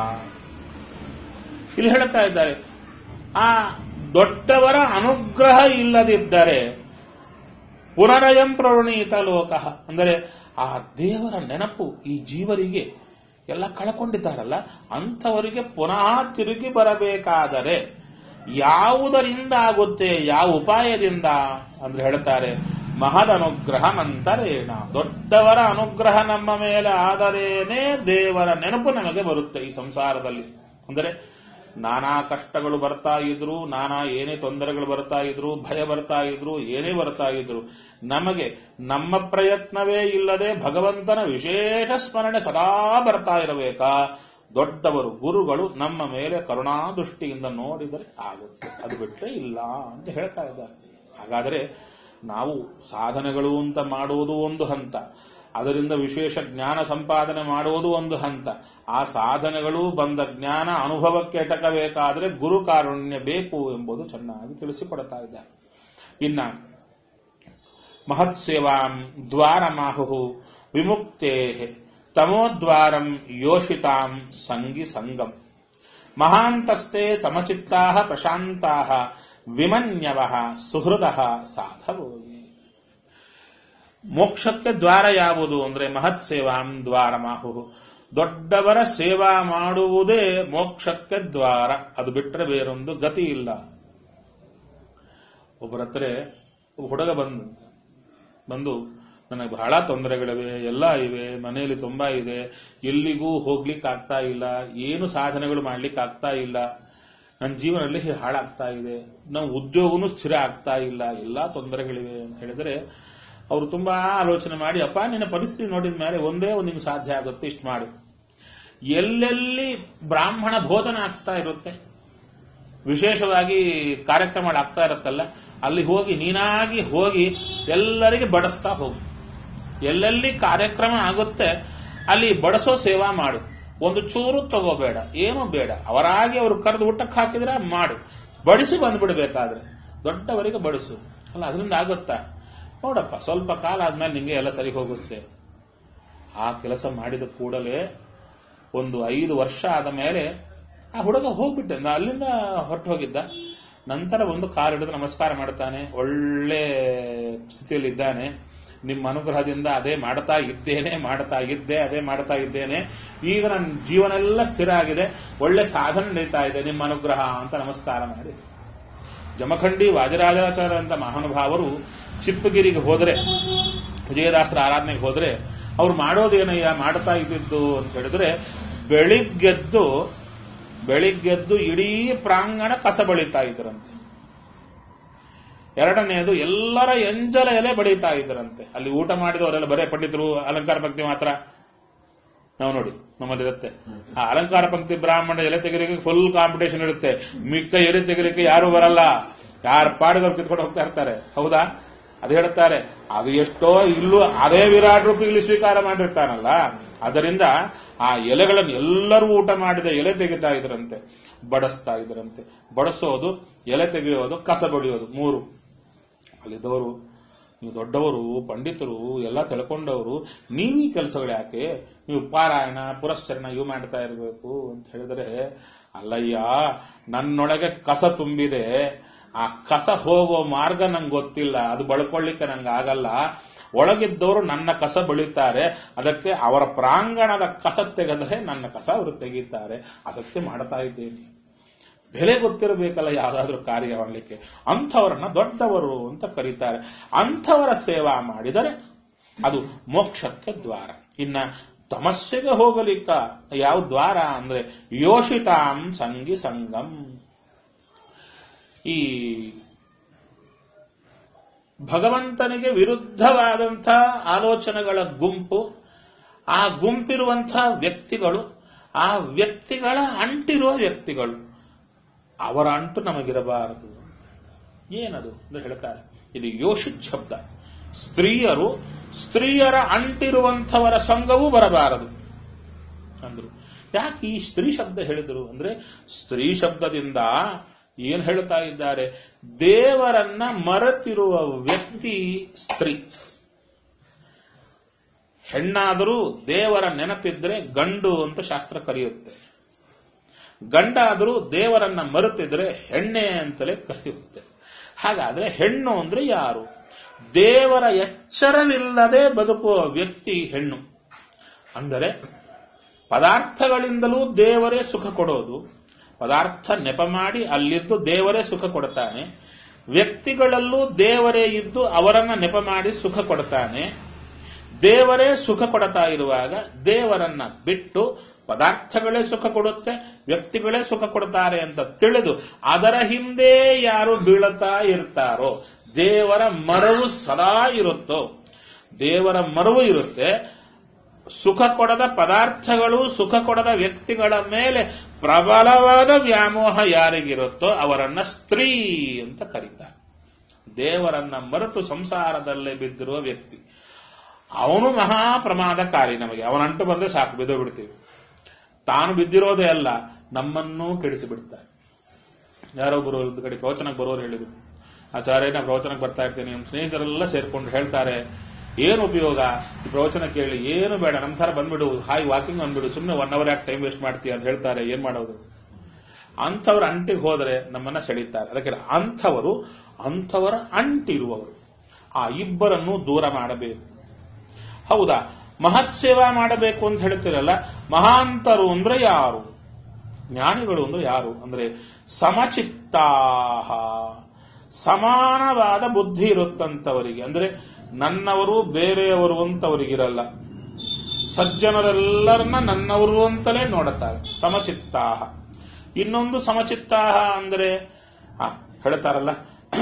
ಇಲ್ಲಿ ಹೇಳ್ತಾ ಇದ್ದಾರೆ ಆ ದೊಡ್ಡವರ ಅನುಗ್ರಹ ಇಲ್ಲದಿದ್ದರೆ ಪುನರಯಂ ಪ್ರವೃಣೀತ ಲೋಕ ಅಂದರೆ ಆ ದೇವರ ನೆನಪು ಈ ಜೀವರಿಗೆ ಎಲ್ಲ ಕಳ್ಕೊಂಡಿದ್ದಾರಲ್ಲ ಅಂಥವರಿಗೆ ಪುನಃ ತಿರುಗಿ ಬರಬೇಕಾದರೆ ಯಾವುದರಿಂದ ಆಗುತ್ತೆ ಯಾವ ಉಪಾಯದಿಂದ ಅಂದ್ರೆ ಹೇಳ್ತಾರೆ ಮಹದ ಅನುಗ್ರಹ ಮಂತರೇಣ ದೊಡ್ಡವರ ಅನುಗ್ರಹ ನಮ್ಮ ಮೇಲೆ ಆದರೇನೆ ದೇವರ ನೆನಪು ನಮಗೆ ಬರುತ್ತೆ ಈ ಸಂಸಾರದಲ್ಲಿ ಅಂದರೆ ನಾನಾ ಕಷ್ಟಗಳು ಬರ್ತಾ ಇದ್ರು ನಾನಾ ಏನೇ ತೊಂದರೆಗಳು ಬರ್ತಾ ಇದ್ರು ಭಯ ಬರ್ತಾ ಇದ್ರು ಏನೇ ಬರ್ತಾ ಇದ್ರು ನಮಗೆ ನಮ್ಮ ಪ್ರಯತ್ನವೇ ಇಲ್ಲದೆ ಭಗವಂತನ ವಿಶೇಷ ಸ್ಮರಣೆ ಸದಾ ಬರ್ತಾ ಇರಬೇಕಾ ದೊಡ್ಡವರು ಗುರುಗಳು ನಮ್ಮ ಮೇಲೆ ಕರುಣಾ ದೃಷ್ಟಿಯಿಂದ ನೋಡಿದರೆ ಆಗುತ್ತೆ ಅದು ಬಿಟ್ಟರೆ ಇಲ್ಲ ಅಂತ ಹೇಳ್ತಾ ಇದ್ದಾರೆ ಹಾಗಾದರೆ ನಾವು ಸಾಧನೆಗಳು ಅಂತ ಮಾಡುವುದು ಒಂದು ಹಂತ ಅದರಿಂದ ವಿಶೇಷ ಜ್ಞಾನ ಸಂಪಾದನೆ ಮಾಡುವುದು ಒಂದು ಹಂತ ಆ ಸಾಧನೆಗಳು ಬಂದ ಜ್ಞಾನ ಅನುಭವಕ್ಕೆ ಎಟಕಬೇಕಾದರೆ ಗುರು ಕಾರುಣ್ಯ ಬೇಕು ಎಂಬುದು ಚೆನ್ನಾಗಿ ತಿಳಿಸಿಕೊಡ್ತಾ ಇದ್ದಾರೆ ಇನ್ನ ಮಹತ್ ಸೇವಾಂ ದ್ವಾರಮಾಹು ವಿಮುಕ್ತೇ ತಮೋದ್ವಾರಂ ಯೋಷಿತಾಂ ಸಂಗಿ ಸಂಗಂ ಮಹಾಂತಸ್ತೆ ಸಮಚಿತ್ತಾ ಪ್ರಶಾಂತಾ ವಿಮನ್ಯವ ಸುಹೃದ ಸಾಧವೋಯಿ ಮೋಕ್ಷಕ್ಕೆ ದ್ವಾರ ಯಾವುದು ಅಂದ್ರೆ ಮಹತ್ ಸೇವಾಂ ದ್ವಾರ ಮಾಹು ದೊಡ್ಡವರ ಸೇವಾ ಮಾಡುವುದೇ ಮೋಕ್ಷಕ್ಕೆ ದ್ವಾರ ಅದು ಬಿಟ್ಟರೆ ಬೇರೊಂದು ಗತಿ ಇಲ್ಲ ಒಬ್ಬರ ಹತ್ರ ಒಬ್ಬ ಹುಡುಗ ಬಂದು ಬಂದು ನನಗೆ ಬಹಳ ತೊಂದರೆಗಳಿವೆ ಎಲ್ಲ ಇವೆ ಮನೆಯಲ್ಲಿ ತುಂಬಾ ಇದೆ ಎಲ್ಲಿಗೂ ಹೋಗ್ಲಿಕ್ಕೆ ಆಗ್ತಾ ಇಲ್ಲ ಏನು ಸಾಧನೆಗಳು ಮಾಡ್ಲಿಕ್ಕೆ ಆಗ್ತಾ ಇಲ್ಲ ನನ್ನ ಜೀವನದಲ್ಲಿ ಹಾಳಾಗ್ತಾ ಇದೆ ನಮ್ಮ ಉದ್ಯೋಗನೂ ಸ್ಥಿರ ಆಗ್ತಾ ಇಲ್ಲ ಎಲ್ಲಾ ತೊಂದರೆಗಳಿವೆ ಅಂತ ಹೇಳಿದ್ರೆ ಅವರು ತುಂಬಾ ಆಲೋಚನೆ ಮಾಡಿ ಅಪ್ಪ ನಿನ್ನ ಪರಿಸ್ಥಿತಿ ನೋಡಿದ ಮೇಲೆ ಒಂದೇ ಒಂದು ನಿಮ್ಗೆ ಸಾಧ್ಯ ಆಗುತ್ತೆ ಇಷ್ಟು ಮಾಡು ಎಲ್ಲೆಲ್ಲಿ ಬ್ರಾಹ್ಮಣ ಬೋಧನ ಆಗ್ತಾ ಇರುತ್ತೆ ವಿಶೇಷವಾಗಿ ಕಾರ್ಯಕ್ರಮಗಳು ಆಗ್ತಾ ಇರುತ್ತಲ್ಲ ಅಲ್ಲಿ ಹೋಗಿ ನೀನಾಗಿ ಹೋಗಿ ಎಲ್ಲರಿಗೆ ಬಡಿಸ್ತಾ ಹೋಗು ಎಲ್ಲೆಲ್ಲಿ ಕಾರ್ಯಕ್ರಮ ಆಗುತ್ತೆ ಅಲ್ಲಿ ಬಡಿಸೋ ಸೇವಾ ಮಾಡು ಒಂದು ಚೂರು ತಗೋಬೇಡ ಏನು ಬೇಡ ಅವರಾಗಿ ಅವರು ಕರೆದು ಊಟಕ್ಕೆ ಹಾಕಿದ್ರೆ ಮಾಡು ಬಡಿಸಿ ಬಂದ್ಬಿಡ್ಬೇಕಾದ್ರೆ ದೊಡ್ಡವರಿಗೆ ಬಡಿಸು ಅಲ್ಲ ಅದರಿಂದ ಆಗುತ್ತಾ ನೋಡಪ್ಪ ಸ್ವಲ್ಪ ಕಾಲ ಆದ್ಮೇಲೆ ನಿಂಗೆ ಎಲ್ಲ ಸರಿ ಹೋಗುತ್ತೆ ಆ ಕೆಲಸ ಮಾಡಿದ ಕೂಡಲೇ ಒಂದು ಐದು ವರ್ಷ ಆದ ಮೇಲೆ ಆ ಹುಡುಗ ಹೋಗ್ಬಿಟ್ಟೆ ನಾ ಅಲ್ಲಿಂದ ಹೊರಟು ಹೋಗಿದ್ದ ನಂತರ ಒಂದು ಕಾರ್ ಹಿಡಿದು ನಮಸ್ಕಾರ ಮಾಡ್ತಾನೆ ಒಳ್ಳೆ ಸ್ಥಿತಿಯಲ್ಲಿ ಇದ್ದಾನೆ ನಿಮ್ಮ ಅನುಗ್ರಹದಿಂದ ಅದೇ ಮಾಡ್ತಾ ಇದ್ದೇನೆ ಮಾಡ್ತಾ ಇದ್ದೆ ಅದೇ ಮಾಡ್ತಾ ಇದ್ದೇನೆ ಈಗ ನನ್ನ ಜೀವನ ಎಲ್ಲ ಸ್ಥಿರ ಆಗಿದೆ ಒಳ್ಳೆ ಸಾಧನೆ ನಡೀತಾ ಇದೆ ನಿಮ್ಮ ಅನುಗ್ರಹ ಅಂತ ನಮಸ್ಕಾರ ಮಾಡಿ ಜಮಖಂಡಿ ವಾಜರಾಜಾಚಾರ್ಯ ಅಂತ ಮಹಾನುಭಾವರು ಚಿಪ್ಪಗಿರಿಗೆ ಹೋದ್ರೆ ವಿಜಯದಾಸರ ಆರಾಧನೆಗೆ ಹೋದ್ರೆ ಅವ್ರು ಮಾಡೋದೇನಯ್ಯ ಮಾಡ್ತಾ ಇದ್ದಿದ್ದು ಅಂತ ಹೇಳಿದ್ರೆ ಬೆಳಿಗ್ಗೆದ್ದು ಬೆಳಿಗ್ಗೆದ್ದು ಇಡೀ ಪ್ರಾಂಗಣ ಕಸ ಬಳಿತಾ ಇದ್ರಂತೆ ಎರಡನೆಯದು ಎಲ್ಲರ ಎಂಜಲ ಎಲೆ ಬಡಿತಾ ಇದ್ರಂತೆ ಅಲ್ಲಿ ಊಟ ಮಾಡಿದವರೆಲ್ಲ ಬರೇ ಪಂಡಿತರು ಅಲಂಕಾರ ಪಂಕ್ತಿ ಮಾತ್ರ ನಾವು ನೋಡಿ ನಮ್ಮಲ್ಲಿರುತ್ತೆ ಆ ಅಲಂಕಾರ ಪಂಕ್ತಿ ಬ್ರಾಹ್ಮಣ ಎಲೆ ತೆಗಿಲಿಕ್ಕೆ ಫುಲ್ ಕಾಂಪಿಟೇಷನ್ ಇರುತ್ತೆ ಮಿಕ್ಕ ಎಲೆ ತೆಗಿಲಿಕ್ಕೆ ಯಾರು ಬರಲ್ಲ ಯಾರ ಪಾಡಿದವ್ರು ಕಿತ್ಕೊಂಡು ಹೋಗ್ತಾ ಇರ್ತಾರೆ ಹೌದಾ ಅದು ಹೇಳ್ತಾರೆ ಅದು ಎಷ್ಟೋ ಇಲ್ಲೂ ಅದೇ ವಿರಾಟ್ ರೂಪ ಇಲ್ಲಿ ಸ್ವೀಕಾರ ಮಾಡಿರ್ತಾನಲ್ಲ ಅದರಿಂದ ಆ ಎಲೆಗಳನ್ನು ಎಲ್ಲರೂ ಊಟ ಮಾಡಿದ ಎಲೆ ತೆಗಿತಾ ಇದ್ರಂತೆ ಬಡಿಸ್ತಾ ಇದ್ರಂತೆ ಬಡಿಸೋದು ಎಲೆ ತೆಗೆಯೋದು ಕಸ ಬಡಿಯೋದು ಮೂರು ಅಲ್ಲಿದ್ದವರು ನೀವು ದೊಡ್ಡವರು ಪಂಡಿತರು ಎಲ್ಲ ತಿಳ್ಕೊಂಡವರು ನೀವು ಈ ಕೆಲಸಗಳು ಯಾಕೆ ನೀವು ಪಾರಾಯಣ ಪುರಸ್ಚರಣ ಇವು ಮಾಡ್ತಾ ಇರಬೇಕು ಅಂತ ಹೇಳಿದ್ರೆ ಅಲ್ಲಯ್ಯ ನನ್ನೊಳಗೆ ಕಸ ತುಂಬಿದೆ ಆ ಕಸ ಹೋಗೋ ಮಾರ್ಗ ನಂಗೆ ಗೊತ್ತಿಲ್ಲ ಅದು ಬಳ್ಕೊಳ್ಳಿಕ್ಕೆ ನಂಗೆ ಆಗಲ್ಲ ಒಳಗಿದ್ದವರು ನನ್ನ ಕಸ ಬಳಿತಾರೆ ಅದಕ್ಕೆ ಅವರ ಪ್ರಾಂಗಣದ ಕಸ ತೆಗೆದರೆ ನನ್ನ ಕಸ ಅವರು ತೆಗೀತಾರೆ ಅದಕ್ಕೆ ಮಾಡ್ತಾ ಇದ್ದೇನೆ ಬೆಲೆ ಗೊತ್ತಿರಬೇಕಲ್ಲ ಯಾವುದಾದ್ರೂ ಕಾರ್ಯ ಮಾಡಲಿಕ್ಕೆ ಅಂಥವರನ್ನ ದೊಡ್ಡವರು ಅಂತ ಕರೀತಾರೆ ಅಂಥವರ ಸೇವಾ ಮಾಡಿದರೆ ಅದು ಮೋಕ್ಷಕ್ಕೆ ದ್ವಾರ ಇನ್ನ ತಮಸ್ಸೆಗೆ ಹೋಗಲಿಕ್ಕ ಯಾವ ದ್ವಾರ ಅಂದ್ರೆ ಯೋಷಿತಾಂ ಸಂಗಿ ಸಂಗಂ ಈ ಭಗವಂತನಿಗೆ ವಿರುದ್ಧವಾದಂಥ ಆಲೋಚನೆಗಳ ಗುಂಪು ಆ ಗುಂಪಿರುವಂತಹ ವ್ಯಕ್ತಿಗಳು ಆ ವ್ಯಕ್ತಿಗಳ ಅಂಟಿರುವ ವ್ಯಕ್ತಿಗಳು ಅವರ ಅಂಟು ನಮಗಿರಬಾರದು ಏನದು ಅಂತ ಹೇಳ್ತಾರೆ ಇದು ಯೋಷಿತ್ ಶಬ್ದ ಸ್ತ್ರೀಯರು ಸ್ತ್ರೀಯರ ಅಂಟಿರುವಂಥವರ ಸಂಘವೂ ಬರಬಾರದು ಅಂದ್ರು ಯಾಕೆ ಈ ಸ್ತ್ರೀ ಶಬ್ದ ಹೇಳಿದರು ಅಂದ್ರೆ ಸ್ತ್ರೀ ಶಬ್ದದಿಂದ ಏನ್ ಹೇಳ್ತಾ ಇದ್ದಾರೆ ದೇವರನ್ನ ಮರೆತಿರುವ ವ್ಯಕ್ತಿ ಸ್ತ್ರೀ ಹೆಣ್ಣಾದರೂ ದೇವರ ನೆನಪಿದ್ರೆ ಗಂಡು ಅಂತ ಶಾಸ್ತ್ರ ಕರೆಯುತ್ತೆ ಗಂಡಾದರೂ ದೇವರನ್ನ ಮರೆತಿದ್ರೆ ಹೆಣ್ಣೆ ಅಂತಲೇ ಕರೆಯುತ್ತೆ ಹಾಗಾದ್ರೆ ಹೆಣ್ಣು ಅಂದ್ರೆ ಯಾರು ದೇವರ ಎಚ್ಚರವಿಲ್ಲದೆ ಬದುಕುವ ವ್ಯಕ್ತಿ ಹೆಣ್ಣು ಅಂದರೆ ಪದಾರ್ಥಗಳಿಂದಲೂ ದೇವರೇ ಸುಖ ಕೊಡೋದು ಪದಾರ್ಥ ನೆಪ ಮಾಡಿ ಅಲ್ಲಿದ್ದು ದೇವರೇ ಸುಖ ಕೊಡ್ತಾನೆ ವ್ಯಕ್ತಿಗಳಲ್ಲೂ ದೇವರೇ ಇದ್ದು ಅವರನ್ನ ನೆಪ ಮಾಡಿ ಸುಖ ಕೊಡ್ತಾನೆ ದೇವರೇ ಸುಖ ಕೊಡ್ತಾ ಇರುವಾಗ ದೇವರನ್ನ ಬಿಟ್ಟು ಪದಾರ್ಥಗಳೇ ಸುಖ ಕೊಡುತ್ತೆ ವ್ಯಕ್ತಿಗಳೇ ಸುಖ ಕೊಡ್ತಾರೆ ಅಂತ ತಿಳಿದು ಅದರ ಹಿಂದೆ ಯಾರು ಬೀಳುತ್ತಾ ಇರ್ತಾರೋ ದೇವರ ಮರವು ಸದಾ ಇರುತ್ತೋ ದೇವರ ಮರವು ಇರುತ್ತೆ ಸುಖ ಕೊಡದ ಪದಾರ್ಥಗಳು ಸುಖ ಕೊಡದ ವ್ಯಕ್ತಿಗಳ ಮೇಲೆ ಪ್ರಬಲವಾದ ವ್ಯಾಮೋಹ ಯಾರಿಗಿರುತ್ತೋ ಅವರನ್ನ ಸ್ತ್ರೀ ಅಂತ ಕರೀತಾರೆ ದೇವರನ್ನ ಮರೆತು ಸಂಸಾರದಲ್ಲೇ ಬಿದ್ದಿರುವ ವ್ಯಕ್ತಿ ಅವನು ಮಹಾ ಪ್ರಮಾದಕಾರಿ ನಮಗೆ ಅವನಂಟು ಬಂದ್ರೆ ಸಾಕು ಬಿದ್ದು ಬಿಡ್ತೀವಿ ತಾನು ಬಿದ್ದಿರೋದೇ ಅಲ್ಲ ನಮ್ಮನ್ನೂ ಕೆಡಿಸಿಬಿಡ್ತಾರೆ ಯಾರೊಬ್ಬರು ಒಂದು ಕಡೆ ಪ್ರವಚನಕ್ಕೆ ಬರೋರು ಹೇಳಿದ್ರು ಆಚಾರ್ಯನ ಪ್ರವಚನಕ್ಕೆ ಬರ್ತಾ ಇರ್ತೀನಿ ನಮ್ಮ ಸ್ನೇಹಿತರೆಲ್ಲ ಸೇರ್ಕೊಂಡು ಹೇಳ್ತಾರೆ ಏನು ಉಪಯೋಗ ಈ ಪ್ರವಚನ ಕೇಳಿ ಏನು ಬೇಡ ನಮ್ಮ ಥರ ಬಂದ್ಬಿಡು ಹಾಯ್ ವಾಕಿಂಗ್ ಬಂದ್ಬಿಡು ಸುಮ್ಮನೆ ಒನ್ ಅವರ್ ಯಾಕೆ ಟೈಮ್ ವೇಸ್ಟ್ ಮಾಡ್ತೀಯ ಅಂತ ಹೇಳ್ತಾರೆ ಏನ್ ಮಾಡೋದು ಅಂಥವ್ರ ಅಂಟಿಗೆ ಹೋದರೆ ನಮ್ಮನ್ನ ಸೆಳೀತಾರೆ ಅದಕ್ಕೆ ಅಂಥವರು ಅಂಥವರ ಅಂಟಿರುವವರು ಆ ಇಬ್ಬರನ್ನು ದೂರ ಮಾಡಬೇಕು ಹೌದಾ ಮಹತ್ ಸೇವಾ ಮಾಡಬೇಕು ಅಂತ ಹೇಳ್ತಿರಲ್ಲ ಮಹಾಂತರು ಅಂದ್ರೆ ಯಾರು ಜ್ಞಾನಿಗಳು ಅಂದ್ರೆ ಯಾರು ಅಂದ್ರೆ ಸಮಚಿತ್ತಾಹ ಸಮಾನವಾದ ಬುದ್ಧಿ ಇರುತ್ತಂತವರಿಗೆ ಅಂದ್ರೆ ನನ್ನವರು ಬೇರೆಯವರು ಅಂತವರಿಗಿರಲ್ಲ ಸಜ್ಜನರೆಲ್ಲರನ್ನ ನನ್ನವರು ಅಂತಲೇ ನೋಡುತ್ತಾರೆ ಸಮಚಿತ್ತಾಹ ಇನ್ನೊಂದು ಸಮಚಿತ್ತಾಹ ಅಂದ್ರೆ ಆ, ಹೇಳ್ತಾರಲ್ಲ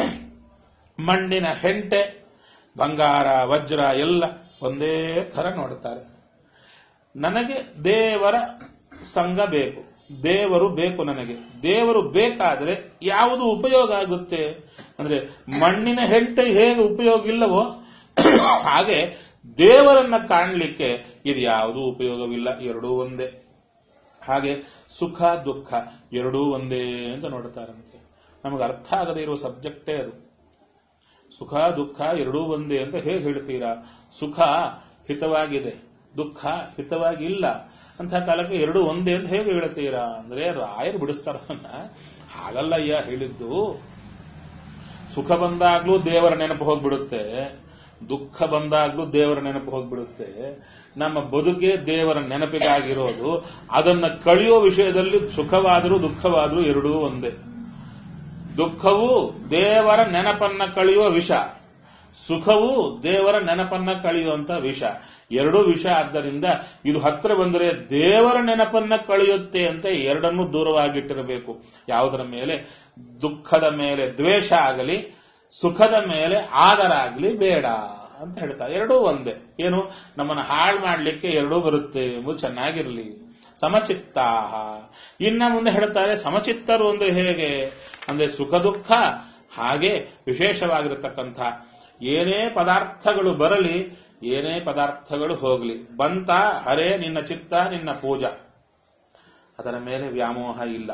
ಮಣ್ಣಿನ ಹೆಂಟೆ ಬಂಗಾರ ವಜ್ರ ಎಲ್ಲ ಒಂದೇ ಥರ ನೋಡುತ್ತಾರೆ ನನಗೆ ದೇವರ ಸಂಘ ಬೇಕು ದೇವರು ಬೇಕು ನನಗೆ ದೇವರು ಬೇಕಾದ್ರೆ ಯಾವುದು ಉಪಯೋಗ ಆಗುತ್ತೆ ಅಂದ್ರೆ ಮಣ್ಣಿನ ಹೆಂಟೆ ಹೇಗೆ ಉಪಯೋಗ ಇಲ್ಲವೋ ಹಾಗೆ ದೇವರನ್ನ ಕಾಣಲಿಕ್ಕೆ ಇದು ಯಾವುದೂ ಉಪಯೋಗವಿಲ್ಲ ಎರಡೂ ಒಂದೇ ಹಾಗೆ ಸುಖ ದುಃಖ ಎರಡೂ ಒಂದೇ ಅಂತ ನೋಡ್ತಾರಂತೆ ನಮಗೆ ಅರ್ಥ ಆಗದೇ ಇರುವ ಸಬ್ಜೆಕ್ಟೇ ಅದು ಸುಖ ದುಃಖ ಎರಡೂ ಒಂದೇ ಅಂತ ಹೇಗೆ ಹೇಳ್ತೀರಾ ಸುಖ ಹಿತವಾಗಿದೆ ದುಃಖ ಹಿತವಾಗಿಲ್ಲ ಅಂತ ಕಾಲಕ್ಕೆ ಎರಡು ಒಂದೇ ಅಂತ ಹೇಗೆ ಹೇಳ್ತೀರಾ ಅಂದ್ರೆ ರಾಯರು ಬಿಡಿಸ್ತಾರ ಹಾಗಲ್ಲಯ್ಯ ಹೇಳಿದ್ದು ಸುಖ ಬಂದಾಗ್ಲೂ ದೇವರ ನೆನಪು ಹೋಗ್ಬಿಡುತ್ತೆ ದುಃಖ ಬಂದಾಗ್ಲೂ ದೇವರ ನೆನಪು ಹೋಗ್ಬಿಡುತ್ತೆ ನಮ್ಮ ಬದುಕೆ ದೇವರ ನೆನಪಿಗಾಗಿರೋದು ಅದನ್ನ ಕಳೆಯೋ ವಿಷಯದಲ್ಲಿ ಸುಖವಾದರೂ ದುಃಖವಾದರೂ ಎರಡೂ ಒಂದೇ ದುಃಖವು ದೇವರ ನೆನಪನ್ನ ಕಳೆಯುವ ವಿಷ ಸುಖವು ದೇವರ ನೆನಪನ್ನ ಕಳೆಯುವಂತ ವಿಷ ಎರಡೂ ವಿಷ ಆದ್ದರಿಂದ ಇದು ಹತ್ರ ಬಂದರೆ ದೇವರ ನೆನಪನ್ನ ಕಳೆಯುತ್ತೆ ಅಂತ ಎರಡನ್ನೂ ದೂರವಾಗಿಟ್ಟಿರಬೇಕು ಯಾವುದರ ಮೇಲೆ ದುಃಖದ ಮೇಲೆ ದ್ವೇಷ ಆಗಲಿ ಸುಖದ ಮೇಲೆ ಆದರ ಆಗಲಿ ಬೇಡ ಅಂತ ಹೇಳ್ತಾರೆ ಎರಡೂ ಒಂದೇ ಏನು ನಮ್ಮನ್ನು ಹಾಳು ಮಾಡಲಿಕ್ಕೆ ಎರಡೂ ಬರುತ್ತೆ ಎಂಬುದು ಚೆನ್ನಾಗಿರಲಿ ಸಮಚಿತ್ತಾಹ ಇನ್ನ ಮುಂದೆ ಹೇಳ್ತಾರೆ ಸಮಚಿತ್ತರು ಅಂದ್ರೆ ಹೇಗೆ ಅಂದ್ರೆ ಸುಖ ದುಃಖ ಹಾಗೆ ವಿಶೇಷವಾಗಿರತಕ್ಕಂಥ ಏನೇ ಪದಾರ್ಥಗಳು ಬರಲಿ ಏನೇ ಪದಾರ್ಥಗಳು ಹೋಗಲಿ ಬಂತ ಹರೇ ನಿನ್ನ ಚಿತ್ತ ನಿನ್ನ ಪೂಜಾ ಅದರ ಮೇಲೆ ವ್ಯಾಮೋಹ ಇಲ್ಲ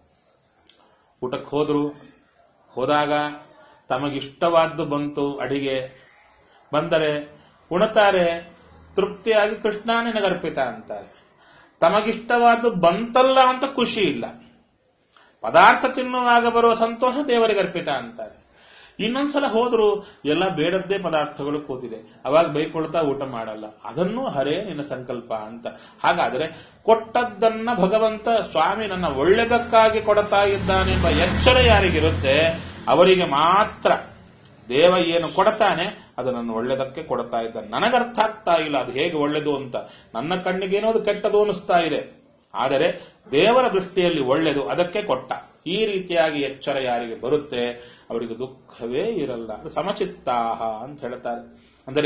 ಊಟಕ್ಕೆ ಹೋದ್ರು ಹೋದಾಗ ತಮಗಿಷ್ಟವಾದ್ದು ಬಂತು ಅಡಿಗೆ ಬಂದರೆ ಉಣತಾರೆ ತೃಪ್ತಿಯಾಗಿ ಕೃಷ್ಣ ನಿನಗರ್ಪಿತ ಅಂತಾರೆ ತಮಗಿಷ್ಟವಾದ್ದು ಬಂತಲ್ಲ ಅಂತ ಖುಷಿ ಇಲ್ಲ ಪದಾರ್ಥ ತಿನ್ನುವಾಗ ಬರುವ ಸಂತೋಷ ದೇವರಿಗೆ ಅರ್ಪಿತ ಅಂತಾರೆ ಇನ್ನೊಂದ್ಸಲ ಹೋದ್ರು ಎಲ್ಲ ಬೇಡದ್ದೇ ಪದಾರ್ಥಗಳು ಕೂತಿದೆ ಅವಾಗ ಬೈಕೊಳ್ತಾ ಊಟ ಮಾಡಲ್ಲ ಅದನ್ನೂ ಹರೇ ನಿನ್ನ ಸಂಕಲ್ಪ ಅಂತ ಹಾಗಾದ್ರೆ ಕೊಟ್ಟದ್ದನ್ನ ಭಗವಂತ ಸ್ವಾಮಿ ನನ್ನ ಒಳ್ಳೆದಕ್ಕಾಗಿ ಕೊಡ್ತಾ ಇದ್ದಾನೆಂಬ ಎಚ್ಚರ ಯಾರಿಗಿರುತ್ತೆ ಅವರಿಗೆ ಮಾತ್ರ ದೇವ ಏನು ಕೊಡ್ತಾನೆ ಅದು ನನ್ನ ಒಳ್ಳೆದಕ್ಕೆ ಕೊಡ್ತಾ ಇದ್ದಾನೆ ನನಗರ್ಥ ಆಗ್ತಾ ಇಲ್ಲ ಅದು ಹೇಗೆ ಒಳ್ಳೆದು ಅಂತ ನನ್ನ ಕಣ್ಣಿಗೇನೋ ಅದು ಕೆಟ್ಟದು ಅನಿಸ್ತಾ ಇದೆ ಆದರೆ ದೇವರ ದೃಷ್ಟಿಯಲ್ಲಿ ಒಳ್ಳೆದು ಅದಕ್ಕೆ ಕೊಟ್ಟ ಈ ರೀತಿಯಾಗಿ ಎಚ್ಚರ ಯಾರಿಗೆ ಬರುತ್ತೆ ಅವರಿಗೆ ದುಃಖವೇ ಇರಲ್ಲ ಅದು ಸಮಚಿತ್ತಾಹ ಅಂತ ಹೇಳ್ತಾರೆ ಅಂದರೆ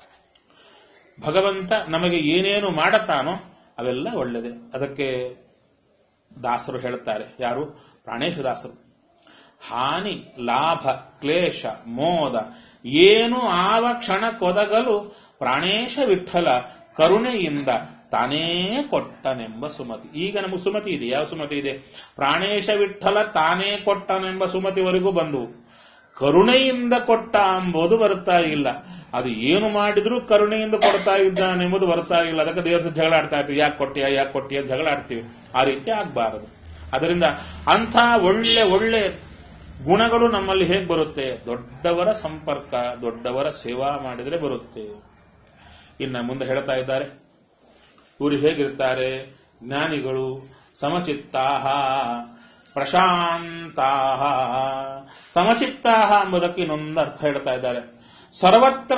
ಭಗವಂತ ನಮಗೆ ಏನೇನು ಮಾಡತಾನೋ ಅವೆಲ್ಲ ಒಳ್ಳೆದೆ ಅದಕ್ಕೆ ದಾಸರು ಹೇಳ್ತಾರೆ ಯಾರು ಪ್ರಾಣೇಶದಾಸರು ಹಾನಿ ಲಾಭ ಕ್ಲೇಶ ಮೋದ ಏನು ಆವ ಕ್ಷಣ ಕೊದಗಲು ಪ್ರಾಣೇಶ ವಿಠಲ ಕರುಣೆಯಿಂದ ತಾನೇ ಕೊಟ್ಟನೆಂಬ ಸುಮತಿ ಈಗ ನಮಗೆ ಸುಮತಿ ಇದೆ ಯಾವ ಸುಮತಿ ಇದೆ ಪ್ರಾಣೇಶ ವಿಠಲ ತಾನೇ ಕೊಟ್ಟನೆಂಬ ಸುಮತಿವರೆಗೂ ಬಂದವು ಕರುಣೆಯಿಂದ ಕೊಟ್ಟ ಎಂಬುದು ಬರ್ತಾ ಇಲ್ಲ ಅದು ಏನು ಮಾಡಿದ್ರೂ ಕರುಣೆಯಿಂದ ಕೊಡ್ತಾ ಇದ್ದಾನೆಂಬುದು ಬರ್ತಾ ಇಲ್ಲ ಅದಕ್ಕೆ ದೇವರ ಜಗಳ ಆಡ್ತಾ ಇರ್ತೀವಿ ಯಾಕೆ ಕೊಟ್ಟಿಯಾ ಯಾಕೆ ಕೊಟ್ಟಿಯ ಅಂತ ಜಗಳ ಆಡ್ತೀವಿ ಆ ರೀತಿ ಆಗ್ಬಾರದು ಅದರಿಂದ ಅಂಥ ಒಳ್ಳೆ ಒಳ್ಳೆ ಗುಣಗಳು ನಮ್ಮಲ್ಲಿ ಹೇಗೆ ಬರುತ್ತೆ ದೊಡ್ಡವರ ಸಂಪರ್ಕ ದೊಡ್ಡವರ ಸೇವಾ ಮಾಡಿದ್ರೆ ಬರುತ್ತೆ ಇನ್ನ ಮುಂದೆ ಹೇಳ್ತಾ ಇದ್ದಾರೆ ಇವರು ಹೇಗಿರ್ತಾರೆ ಜ್ಞಾನಿಗಳು ಸಮಚಿತ್ತಾಹ ಪ್ರಶಾಂತಾಹ ಸಮಚಿತ್ತಾಹ ಎಂಬುದಕ್ಕೆ ಇನ್ನೊಂದು ಅರ್ಥ ಹೇಳ್ತಾ ಇದ್ದಾರೆ ಸರ್ವತ್ರ